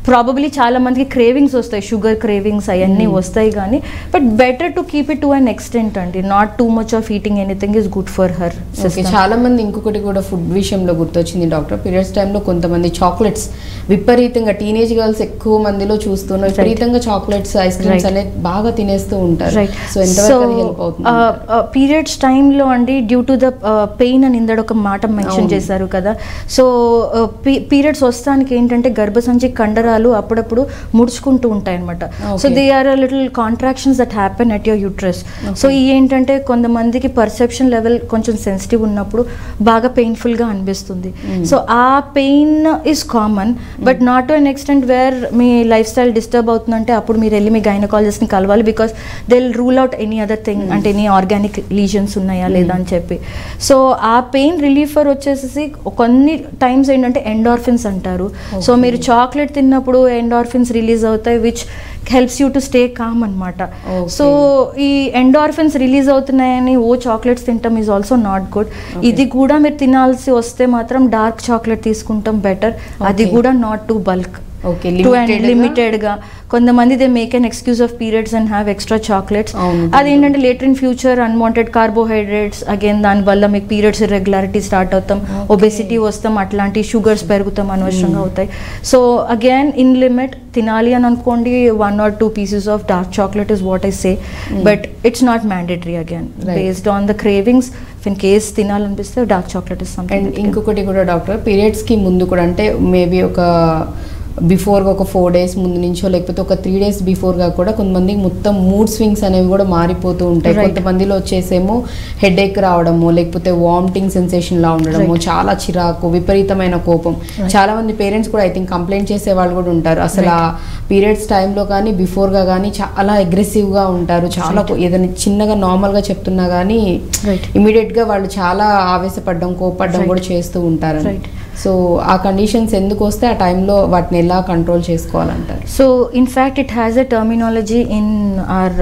probably చాలా మందికి క్రేవింగ్స్ వస్తాయి షుగర్ క్రేవింగ్స్ అవన్నీ వస్తాయి కానీ but better to keep it to an extent అండి not too much of eating anything is good for her okay చాలా మంది ఇంకొకటి కూడా ఫుడ్ విషయంలో గుర్తొచ్చింది డాక్టర్ పీరియడ్స్ టైంలో కొంతమంది చాక్లెట్స్ విపరీతంగా టీనేజ్ గర్ల్స్ ఎక్కువ మందిలో చూస్తున్నాం విపరీతంగా చాక్లెట్స్ ఐస్ క్రీమ్స్ Right. అనేది బాగా తినేస్తూ ఉంటారు రైట్ సో ఎంతవరకు అది హెల్ప్ అవుతుంది పీరియడ్స్ టైంలో అండి డ్యూ టు ద పెయిన్ అని ఇందడ ఒక మాట మెన్షన్ అవును. చేశారు కదా సో పీరియడ్స్ వస్తానికి ఏంటంటే గర్భసంచి కండరాలు అప్పుడప్పుడు ముడుచుకుంటూ ఉంటాయి అనమాట so Okay. They are little contractions that happen at your uterus so Okay. ఈ ఏంటంటే కొంతమందికి పర్సెప్షన్ లెవెల్ కొంచెం సెన్సిటివ్ ఉన్నప్పుడు బాగా పెయిన్ఫుల్గా అనిపిస్తుంది సో ఆ pain is common but not to an extent where మీ లైఫ్ స్టైల్ డిస్టర్బ్ అవుతుందంటే అప్పుడు మీరు వెళ్ళి మీ గైనకాలజిస్ట్ని కలవాలి because they rule out any other thing అంటే ఎనీ ఆర్గానిక్ లీజన్స్ ఉన్నాయా లేదా అని చెప్పి సో ఆ పెయిన్ రిలీఫర్ వచ్చేసి కొన్ని టైమ్స్ ఏంటంటే ఎండార్ఫిన్స్ అంటారు సో Okay. మీరు చాక్లెట్ తిన్నప్పుడు ఎండార్ఫిన్స్ రిలీజ్ అవుతాయి which helps you to stay calm అనమాట Okay. సో ఈ ఎండార్ఫిన్స్ రిలీజ్ అవుతున్నాయని ఓ చాక్లెట్స్ తింటాం is also not good Okay. ఇది కూడా మీరు తినాల్సి వస్తే మాత్రం డార్క్ చాక్లెట్ తీసుకుంటాం బెటర్ అది Okay. కూడా not to bulk okay to and limited గా కొంతమంది they make an excuse of periods and have extra chocolates అవును. అదేంటంటే later in future unwanted carbohydrates again దానివల్ల మీకు పీరియడ్స్ ఇర్రెగ్యులారిటీ స్టార్ట్ అవుతాం Okay. ఒబెసిటీ వస్తాం అట్లాంటి షుగర్స్ పెరుగుతాం అనవసరంగా అవుతాయి సో అగైన్ ఇన్ లిమిట్ తినాలి అని అనుకోండి one or two pieces of dark chocolate is what I say but it's not mandatory again Right. Based on the cravings in case తినాలనిపిస్తే dark chocolate is and something ఇంకొకటి కూడా doctor periods కి ముందు కూడా అంటే మేబీ ఒక బిఫోర్గా ఒక four days ముందు నుంచో లేకపోతే ఒక త్రీ డేస్ బిఫోర్గా కూడా కొంతమందికి మొత్తం మూడ్ స్వింగ్స్ అనేవి కూడా మారిపోతూ ఉంటాయి Right. కొంతమందిలో వచ్చేసేమో హెడేక్ రావడము లేకపోతే వామిటింగ్ సెన్సేషన్ లా ఉండడము Right. చాలా చిరాకు విపరీతమైన కోపం Right. చాలా మంది పేరెంట్స్ కూడా ఐ థింక్ కంప్లైంట్ చేసే వాళ్ళు కూడా ఉంటారు అసలు ఆ పీరియడ్స్ టైంలో కానీ బిఫోర్గా కానీ చాలా అగ్రెసివ్గా ఉంటారు చాలా కో- ఏదైనా చిన్నగా నార్మల్గా చెప్తున్నా కానీ Right. ఇమీడియట్ గా వాళ్ళు చాలా ఆవేశపడడం కోపడడం Right. కూడా చేస్తూ ఉంటారు Right. సో ఆ కండిషన్స్ ఎందుకు వస్తే ఆ టైంలో వాటిని ఎలా కంట్రోల్ చేసుకోవాలంటారు so in fact it has a terminology in our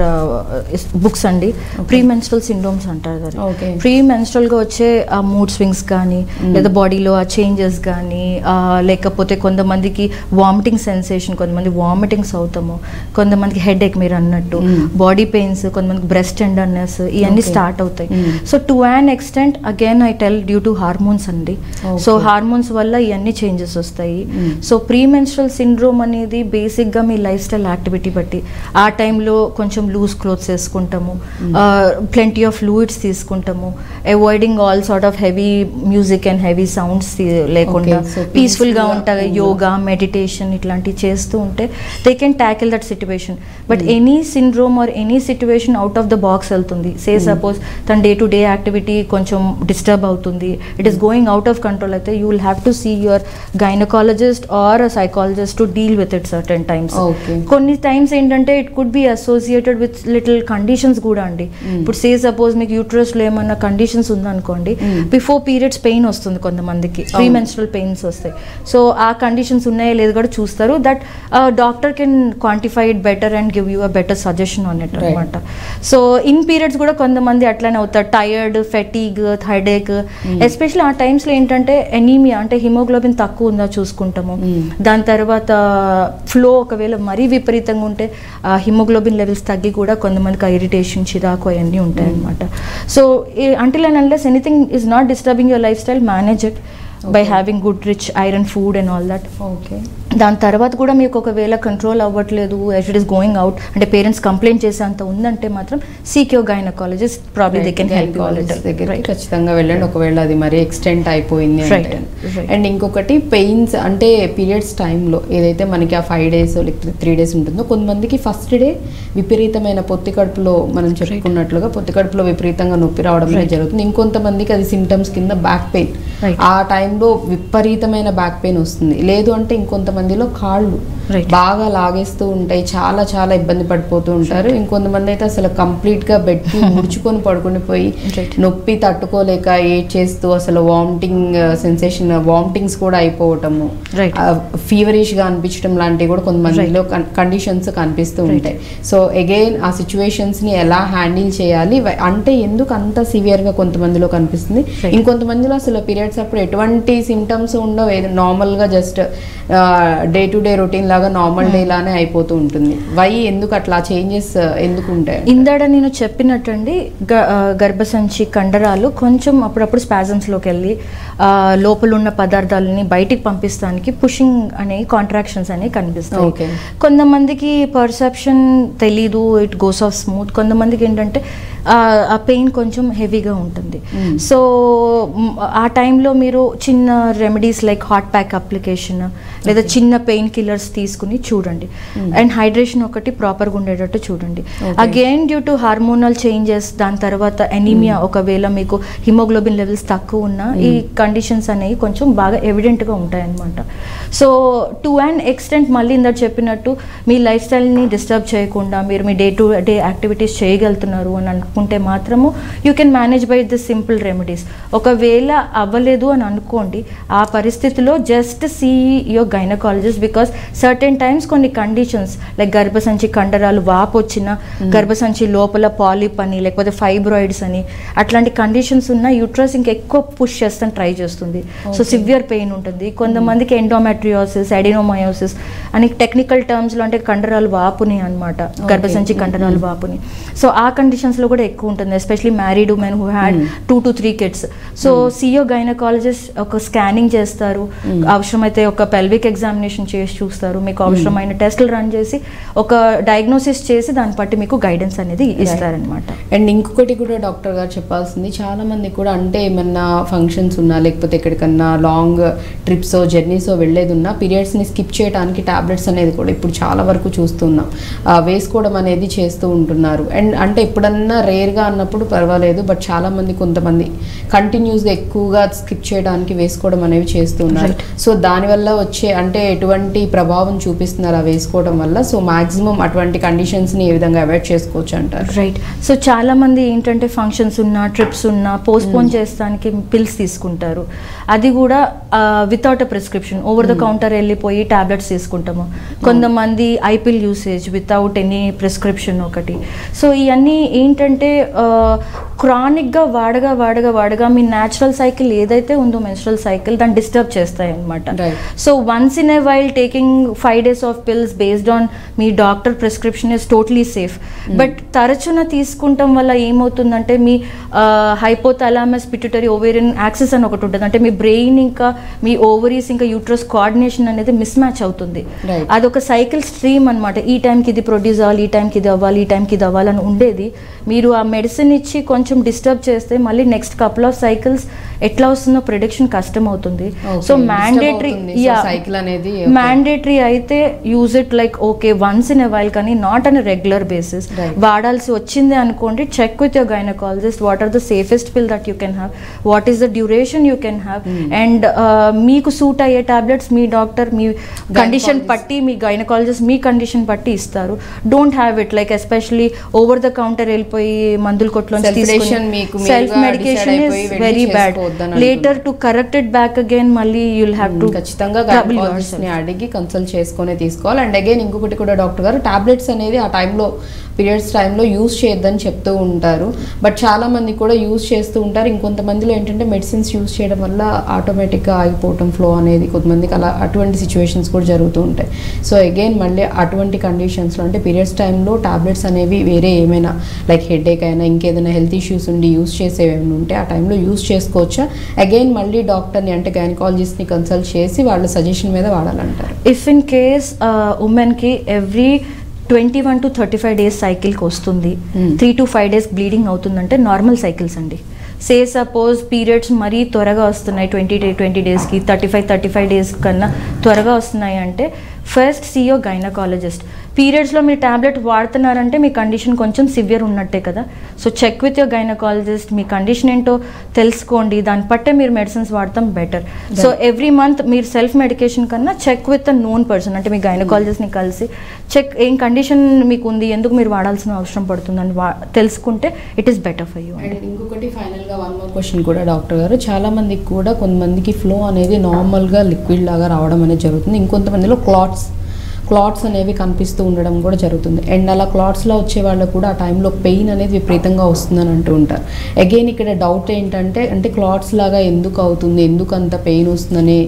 books అండి ప్రీ మెన్స్ట్రల్ సిండ్రోమ్స్ అంటారు Okay. ప్రీ గా వచ్చే ఆ మూడ్ స్వింగ్స్ కానీ లేదా బాడీలో ఆ చేంజెస్ కానీ లేకపోతే కొంతమందికి వామిటింగ్ సెన్సేషన్ కొంతమంది వామిటింగ్స్ అవుతాము కొంతమందికి హెడ్ ఎక్ మీరు అన్నట్టు Mm. బాడీ పెయిన్స్ కొంతమందికి బ్రెస్ట్ టెండర్నెస్ ఇవన్నీ Okay. స్టార్ట్ అవుతాయి Mm. So to an extent again I tell due to hormones అండి సో Okay. హార్మోన్స్ వల్ల ఇవన్నీ చేంజెస్ వస్తాయి Mm. So premenstrual syndrome అనేది బేసిక్గా మీ లైఫ్ స్టైల్ యాక్టివిటీ బట్టి ఆ టైంలో కొంచెం లూజ్ క్లోత్స్ వేసుకుంటాము ప్లెంటీ ఆఫ్ ఫ్లూయిడ్స్ తీసుకుంటాము avoiding all sort of heavy music and heavy sounds లేకుండా Okay, so పీస్ఫుల్గా peaceful గా ఉంటాయి mm. యోగా మెడిటేషన్ ఇట్లాంటివి చేస్తూ ఉంటే they can tackle that situation but any syndrome or any situation out of the box వెళ్తుంది say suppose తన day to day activity కొంచెం డిస్టర్బ్ అవుతుంది it is going out of control అయితే you will have to see your gynaecologist or psychologist to deal with it certain times Okay. కొన్ని times ఏంటంటే it could be associated with little conditions కూడా అండి ఇప్పుడు say suppose మీకు యూట్రస్లో ఏమన్నా conditions ఉందనుకోండి Mm. Before periods pain వస్తుంది కొంతమందికి ప్రీ అవును. మెన్స్ట్రల్ పెయిన్స్ వస్తాయి సో ఆ కండిషన్స్ ఉన్నాయో లేదో కూడా చూస్తారు that doctor can quantify it better and give you a better suggestion on it Right. అనమాట సో ఇన్ పీరియడ్స్ కూడా కొంతమంది అట్లానే అవుతారు టైర్డ్ ఫెటీగ్ హెడేక్ ఎస్పెషల్లీ ఆ టైమ్స్లో ఏంటంటే ఎనీమియా అంటే హిమోగ్లోబిన్ తక్కువ ఉందా చూసుకుంటాము Mm. దాని తర్వాత ఫ్లో ఒకవేళ మరీ విపరీతంగా ఉంటే ఆ హిమోగ్లోబిన్ లెవెల్స్ తగ్గి కూడా కొంతమందికి ఇరిటేషన్ చిరాకు అవన్నీ ఉంటాయి అనమాట so until and unless anything is not disturbing your lifestyle manage it by Okay. Having good rich iron food and all that okay దాని తర్వాత కూడా మీకు ఒకవేళ కంట్రోల్ అవ్వట్లేదు if it is going out అంటే పేరెంట్స్ కంప్లైంట్ చేసేంత ఉందంటే మాత్రం seek your gynaecologist probably they can help you దగ్గరికి ఖచ్చితంగా వెళ్ళండి ఒకవేళ అది మరి ఎక్స్టెంట్ అయిపోయింది Right. Right. అండ్ ఇంకొకటి పెయిన్స్ అంటే పీరియడ్స్ టైంలో ఏదైతే మనకి ఆ ఫైవ్ డేస్ లేకపోతే త్రీ డేస్ ఉంటుందో కొంతమందికి ఫస్ట్ డే విపరీతమైన పొత్తి కడుపులో మనం చెప్పుకున్నట్లుగా పొత్తి కడుపులో విపరీతంగా నొప్పి రావడం అనేది Right. జరుగుతుంది ఇంకొంతమందికి అది సిమ్టమ్స్ కింద బ్యాక్ పెయిన్ Right. ఆ టైంలో విపరీతమైన బ్యాక్ పెయిన్ వస్తుంది లేదు అంటే ఇంకొంతమందిలో కాళ్ళు Right. బాగా లాగేస్తూ ఉంటాయి చాలా చాలా ఇబ్బంది పడిపోతూ ఉంటారు ఇంకొంతమంది అయితే అసలు కంప్లీట్ గా బెడ్ కి ముడుచుకొని పడుకుని పోయి Right. నొప్పి తట్టుకోలేక ఏడ్ చేస్తూ అసలు వామిటింగ్ సెన్సేషన్ వామిటింగ్స్ కూడా అయిపోవటము Right. ఫీవరిష్ గా అనిపించడం లాంటివి కూడా కొంతమందిలో కండిషన్స్ కనిపిస్తూ Right. ఉంటాయి సో అగైన్ ఆ సిచ్యువేషన్స్ ని ఎలా హ్యాండిల్ చేయాలి వ- అంటే ఎందుకు అంత సివియర్ గా కొంతమందిలో కనిపిస్తుంది Right. ఇంకొంతమందిలో అసలు పీరియడ్స్ అప్పుడు ఎటువంటి సిమ్టమ్స్ ఉండవు నార్మల్ గా just day to day routine లాగా ఎప్పటిలాగా నార్మల్ డే లానే అయిపోతూ ఉంటుంది వై ఎందుకు అట్లా చేంజెస్ ఎందుకు ఉంటాయి ఇందాడ నేను చెప్పినట్టండి గ- ఆ, గర్భసంచి కండరాలు కొంచెం అప్పుడప్పుడు స్పాజమ్స్లోకి వెళ్ళి ఆ, లోపల ఉన్న పదార్థాలని బయటికి పంపిస్తానికి పుషింగ్ అనే కాంట్రాక్షన్స్ అనేవి కనిపిస్తాయి Okay. కొంతమందికి పర్సెప్షన్ తెలీదు ఇట్ గోస్ ఆఫ్ స్మూత్ కొంతమందికి ఏంటంటే ఆ, ఆ పెయిన్ కొంచెం హెవీగా ఉంటుంది Mm. సో మ్, ఆ టైంలో మీరు చిన్న remedies like hot pack application లేదా చిన్న పెయిన్ కిల్లర్స్ తీసుకుని చూడండి అండ్ హైడ్రేషన్ ఒకటి ప్రాపర్గా ఉండేటట్టు చూడండి Okay. Again due to hormonal changes దాని తర్వాత ఎనీమియా ఒకవేళ మీకు హిమోగ్లోబిన్ లెవెల్స్ తక్కువ ఉన్నా ఈ కండిషన్స్ అనేవి కొంచెం బాగా ఎవిడెంట్గా ఉంటాయి అన్నమాట సో టు అండ్ ఎక్స్టెంట్ మళ్ళీ ఇందాక చెప్పినట్టు మీ లైఫ్ స్టైల్ని డిస్టర్బ్ చేయకుండా మీరు మీ డే టు డే యాక్టివిటీస్ చేయగలుగుతున్నారు అని అనుకుంటే మాత్రము you can manage by this simple remedies ఒకవేళ అవ్వలేదు అని అనుకోండి ఆ పరిస్థితిలో just see your gynaecologist because certain times కొన్ని కండిషన్స్ లైక్ గర్భసంచి కండరాలు వాపు వచ్చిన గర్భసంచి లోపల పాలిప్ అని లేకపోతే ఫైబ్రాయిడ్స్ అని అట్లాంటి కండిషన్స్ ఉన్న యూట్రస్ ఇంకా ఎక్కువ పుష్ చేస్తాను ట్రై చేస్తుంది సో సివియర్ పెయిన్ ఉంటుంది కొంతమందికి ఎండోమెట్రియోసిస్ ఎడినోమయోసిస్ అని టెక్నికల్ టర్మ్స్లో అంటే కండరాలు వాపుని అనమాట గర్భసంచి కండరాలు వాపుని సో ఆ కండిషన్స్లో కూడా ఎక్కువ ఉంటుంది especially married women who had two to three kids so సియో గైనకాలజిస్ట్ ఒక స్కానింగ్ చేస్తారు అవసరమైతే ఒక పెల్విక్ ఎగ్జామినేషన్ చేసి చూస్తారు మీకు అవసరమైన టెస్టులు రన్ చేసి ఒక డయాగ్నోసిస్ చేసి దాన్ని బట్టి మీకు గైడెన్స్ అనేది ఇస్తారనమాట అండ్ ఇంకొకటి కూడా డాక్టర్ గారు చెప్పాల్సింది చాలా మంది కూడా అంటే ఏమన్నా ఫంక్షన్స్ ఉన్నా లేకపోతే ఎక్కడికన్నా లాంగ్ ట్రిప్స్ జర్నీస్ వెళ్ళేది ఉన్నా పీరియడ్స్ ని స్కిప్ చేయడానికి టాబ్లెట్స్ అనేది కూడా ఇప్పుడు చాలా వరకు చూస్తున్నాం ఆ, వేసుకోవడం అనేది చేస్తూ ఉంటున్నారు అండ్ అంటే ఎప్పుడన్నా rare గా అన్నప్పుడు పర్వాలేదు బట్ చాలా మంది కొంతమంది కంటిన్యూస్ గా ఎక్కువగా స్కిప్ చేయడానికి వేసుకోవడం అనేవి చేస్తున్నారు సో దానివల్ల వచ్చే అంటే ఎటువంటి ప్రభావం చూపిస్తున్నారు ఆ వేసుకోవడం వల్ల సో మాక్సిమం అటువంటి కండిషన్స్ ని ఏ విధంగా అవాయిడ్ చేసుకోవచ్చు అంటారు రైట్ సో చాలా మంది ఏంటంటే ఫంక్షన్స్ ఉన్నా ట్రిప్స్ ఉన్నా పోస్ట్పోన్ చేస్తానికి పిల్స్ తీసుకుంటారు అది కూడా without a prescription over the counter వెళ్ళిపోయి టాబ్లెట్స్ తీసుకుంటాము కొంతమంది i pill usage without any prescription ఒకటి సో ఇవన్నీ ఏంటంటే క్రానిక్గా వాడగా వాడగా వాడగా మీ న్యాచురల్ సైకిల్ ఏదైతే ఉందో మెన్స్ట్రల్ సైకిల్ దాన్ని డిస్టర్బ్ చేస్తాయి అనమాట Right. So once in a while taking five days of pills based on మీ doctor prescription is totally safe but తరచున తీసుకుంటాం వల్ల ఏమవుతుందంటే మీ హైపోథలామస్ పిట్యూటరీ ఓవేరియన్ యాక్సెస్ అని ఒకటి ఉంటుంది అంటే మీ బ్రెయిన్ ఇంకా మీ ఓవరీస్ ఇంకా యూట్రస్ కోఆర్డినేషన్ అనేది మిస్ మ్యాచ్ అవుతుంది Right. అదొక సైకిల్ స్ట్రీమ్ అనమాట ఈ టైంకి ఇది ప్రొడ్యూస్ అవ్వాలి ఈ టైంకి ఇది అవ్వాలి ఈ టైంకి ఇది అవ్వాలని ఉండేది మీరు ఆ మెడిసిన్ ఇచ్చి కొంచెం డిస్టర్బ్ చేస్తే మళ్ళీ నెక్స్ట్ కపుల్ ఆఫ్ సైకిల్స్ ఎట్లా వస్తుందో ప్రిడిక్షన్ కష్టం అవుతుంది Okay, సో disturb మ్యాండేటరీ అవుతుంది. So, cycle అనేది okay. మ్యాండేటరీ అయితే use it like okay once in a while కానీ not on regular basis Right. వాడాల్సి వచ్చింది అనుకోండి check with your gynaecologist what are the safest pill that you can have what is the duration you can have and మీకు suit అయ్యే tablets మీ doctor మీ condition Gynecologist. పట్టి మీ gynaecologist మీ కండిషన్ పట్టి ఇస్తారు don't have it like especially over the counter వెళ్ళిపోయి మందుల కొట్లోంచి Self-medication మీకు మీరుగా సెల్ఫ్ మెడికేషన్ decide ఇస్ అయిపోయి వెళ్ళి వెరీ బ్యాడ్ చేసుకోవద్దని later to correct it back again మళ్ళీ యుల్ హ్యావ్ టు ఖచ్చితంగా trouble గైనకాలజిస్ట్ ని yourself. అడిగి కన్సల్ట్ చేసుకొని తీసుకోవాలి అండ్ అగైన్ ఇంకొకటి కూడా డాక్టర్ గారు టాబ్లెట్స్ అనేది ఆ టైంలో పీరియడ్స్ టైంలో యూజ్ చేయొద్దని చెప్తూ ఉంటారు బట్ చాలా మంది కూడా యూజ్ చేస్తూ ఉంటారు ఇంకొంతమందిలో ఏంటంటే మెడిసిన్స్ యూజ్ చేయడం వల్ల ఆటోమేటిక్గా ఆగిపోవటం ఫ్లో అనేది కొంతమందికి అలా అటువంటి సిచ్యువేషన్స్ కూడా జరుగుతూ ఉంటాయి సో అగైన్ మళ్ళీ అటువంటి కండిషన్స్లో అంటే పీరియడ్స్ టైంలో టాబ్లెట్స్ అనేవి వేరే ఏమైనా లైక్ హెడేక్ అయినా ఇంకేదైనా హెల్త్ ఇష్యూస్ ఉండి యూజ్ చేసేవి ఏమైనా ఉంటే ఆ టైంలో యూజ్ చేసుకోవచ్చా అగైన్ మళ్ళీ డాక్టర్ని అంటే గైనకాలజిస్ట్ని కన్సల్ట్ చేసి వాళ్ళ సజెషన్ మీద వాడాలంటారు ఇఫ్ ఇన్ కేస్ ఉమెన్కి every twenty one to thirty five days సైకిల్కి వస్తుంది Hmm. Three to five days bleeding అవుతుందంటే నార్మల్ సైకిల్స్ అండి సే సపోజ్ పీరియడ్స్ మరీ త్వరగా వస్తున్నాయి ట్వంటీ డే ట్వంటీ డేస్కి thirty five thirty five days కన్నా త్వరగా వస్తున్నాయి అంటే ఫస్ట్ సీయో గైనకాలజిస్ట్ పీరియడ్స్లో మీరు ట్యాబ్లెట్ వాడుతున్నారంటే మీ కండిషన్ కొంచెం సివియర్ ఉన్నట్టే కదా so check with your gynaecologist మీ కండిషన్ ఏంటో తెలుసుకోండి దాన్ని పట్టే మీరు మెడిసిన్స్ వాడతాం బెటర్ సో ఎవ్రీ మంత్ మీరు సెల్ఫ్ మెడికేషన్ కన్నా check with a known person అంటే మీ గైనకాలజిస్ట్ని కలిసి చెక్ ఏం కండిషన్ మీకు ఉంది ఎందుకు మీరు వాడాల్సిన అవసరం పడుతుందని వా తెలుసుకుంటే it is better for you and ఇంకొకటి ఫైనల్గా వన్ మోర్ క్వశ్చన్ కూడా డాక్టర్ గారు చాలా మందికి కూడా కొంతమందికి ఫ్లో అనేది నార్మల్గా లిక్విడ్ లాగా రావడం అనేది జరుగుతుంది ఇంకొంతమందిలో క్లాట్స్ క్లాట్స్ అనేవి కనిపిస్తూ ఉండడం కూడా జరుగుతుంది అండ్ అలా క్లాట్స్లో వచ్చే వాళ్ళకు కూడా ఆ టైంలో పెయిన్ అనేది విపరీతంగా వస్తుందని అంటూ ఉంటారు అగైన్ ఇక్కడ డౌట్ ఏంటంటే అంటే క్లాట్స్ లాగా ఎందుకు అవుతుంది ఎందుకు అంత పెయిన్ వస్తుందని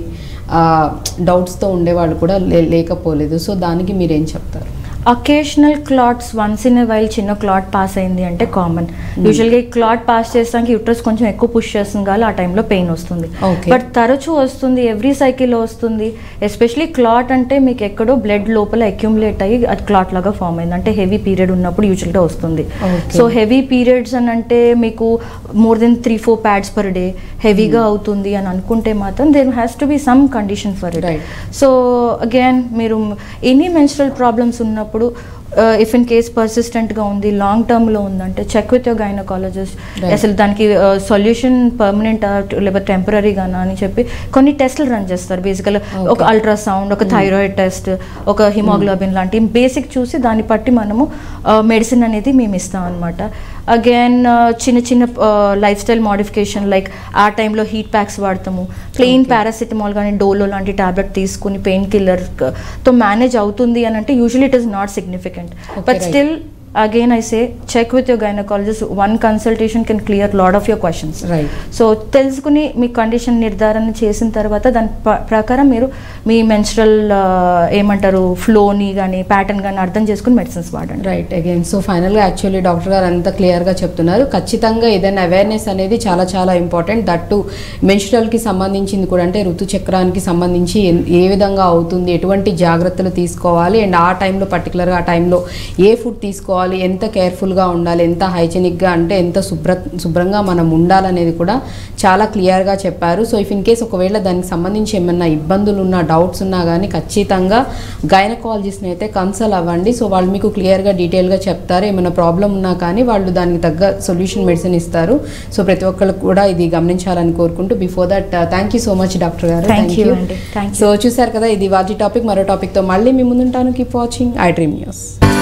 డౌట్స్తో ఉండేవాళ్ళు కూడా లే- లేకపోలేదు సో దానికి మీరేం చెప్తారు occasional clots once in a while చిన్న క్లాట్ పాస్ అయింది అంటే కామన్ యూజువల్గా ఈ క్లాట్ పాస్ చేస్తానికి యూట్రస్ కొంచెం ఎక్కువ పుష్ చేస్తుంది కానీ ఆ టైంలో పెయిన్ వస్తుంది Okay. బట్ తరచూ వస్తుంది ఎవ్రీ సైకిల్లో వస్తుంది ఎస్పెషలీ క్లాట్ అంటే మీకు ఎక్కడో బ్లడ్ లోపల అక్యుములేట్ అయ్యి అది క్లాట్ లాగా ఫామ్ అయింది అంటే హెవీ పీరియడ్ ఉన్నప్పుడు యూజువల్గా వస్తుంది Okay. సో హెవీ పీరియడ్స్ అని అంటే మీకు more than three four pads per day హెవీగా అవుతుంది అని అనుకుంటే మాత్రం there has to be some condition for it Right. So again మీరు ఎనీ మెన్స్ట్రల్ ప్రాబ్లమ్స్ ఉన్నప్పుడు ఇఫ్ ఇన్ కేస్ పర్సిస్టెంట్గా ఉంది లాంగ్ టర్మ్లో ఉందంటే check with your gynaecologist Right. అసలు దానికి సొల్యూషన్ పర్మనెంట్ లేకపోతే టెంపరీగానా అని చెప్పి కొన్ని టెస్ట్లు రన్ చేస్తారు బేసికల్ ఒక Okay. అల్ట్రాసౌండ్ ఒక థైరాయిడ్ టెస్ట్ ఒక హిమోగ్లోబిన్ లాంటి బేసిక్ చూసి దాన్ని బట్టి మనము మెడిసిన్ అనేది మేము ఇస్తాం అనమాట అగైన్ చిన్న చిన్న లైఫ్ స్టైల్ మోడిఫికేషన్ లైక్ ఆ టైంలో హీట్ ప్యాక్స్ వాడతాము ప్లెయిన్ పారాసిటమాల్ కానీ డోలో లాంటి టాబ్లెట్ తీసుకుని పెయిన్ కిల్లర్ తో మేనేజ్ అవుతుంది అని అంటే usually it is not significant Okay, but right. Still again I say check with your gynaecologist one consultation can clear lot of your questions right so తెలుసుకుని మీ condition నిర్ధారణ చేసిన తర్వాత దాని ప్ర- ప్రకారం మీరు మీ మెన్స్ట్రల్ ఏమంటారు ఫ్లోని కానీ ప్యాటర్న్ కానీ అర్థం చేసుకుని మెడిసిన్స్ వాడండి రైట్ అగైన్ సో ఫైనల్గా యాక్చువల్లీ డాక్టర్ గారు అంత క్లియర్గా చెప్తున్నారు ఖచ్చితంగా ఏదైనా అవేర్నెస్ అనేది చాలా చాలా ఇంపార్టెంట్ దట్టు మెన్స్ట్రల్కి సంబంధించింది కూడా అంటే ఋతుచక్రానికి సంబంధించి ఎన్- ఏ విధంగా అవుతుంది ఎటువంటి జాగ్రత్తలు తీసుకోవాలి అండ్ ఆ టైంలో పర్టికులర్గా ఆ టైంలో ఏ ఫుడ్ తీసుకోవాలి ఎంత కేర్ఫుల్గా ఉండాలి ఎంత హైజెనిక్గా అంటే ఎంత శుభ్ర శుభ్రంగా మనం ఉండాలనేది కూడా చాలా క్లియర్గా చెప్పారు సో ఇఫ్ ఇన్ కేస్ ఒకవేళ దానికి సంబంధించి ఏమన్నా ఇబ్బందులు ఉన్నా డౌట్స్ ఉన్నా కానీ ఖచ్చితంగా గైనకాలజిస్ట్ని అయితే కన్సల్ట్ అవ్వండి సో వాళ్ళు మీకు క్లియర్గా డీటెయిల్గా చెప్తారు ఏమైనా ప్రాబ్లం ఉన్నా కానీ వాళ్ళు దానికి తగ్గ సొల్యూషన్ మెడిసిన్ ఇస్తారు సో ప్రతి ఒక్కళ్ళు కూడా ఇది గమనించాలని కోరుకుంటూ before that thank you so much doctor గారు Thank Thank you you. అండి. Thank you. సో చూసారు కదా ఇది వాటి టాపిక్ మరో టాపిక్తో మళ్ళీ మీ ముందుంటాను keep watching I Dream news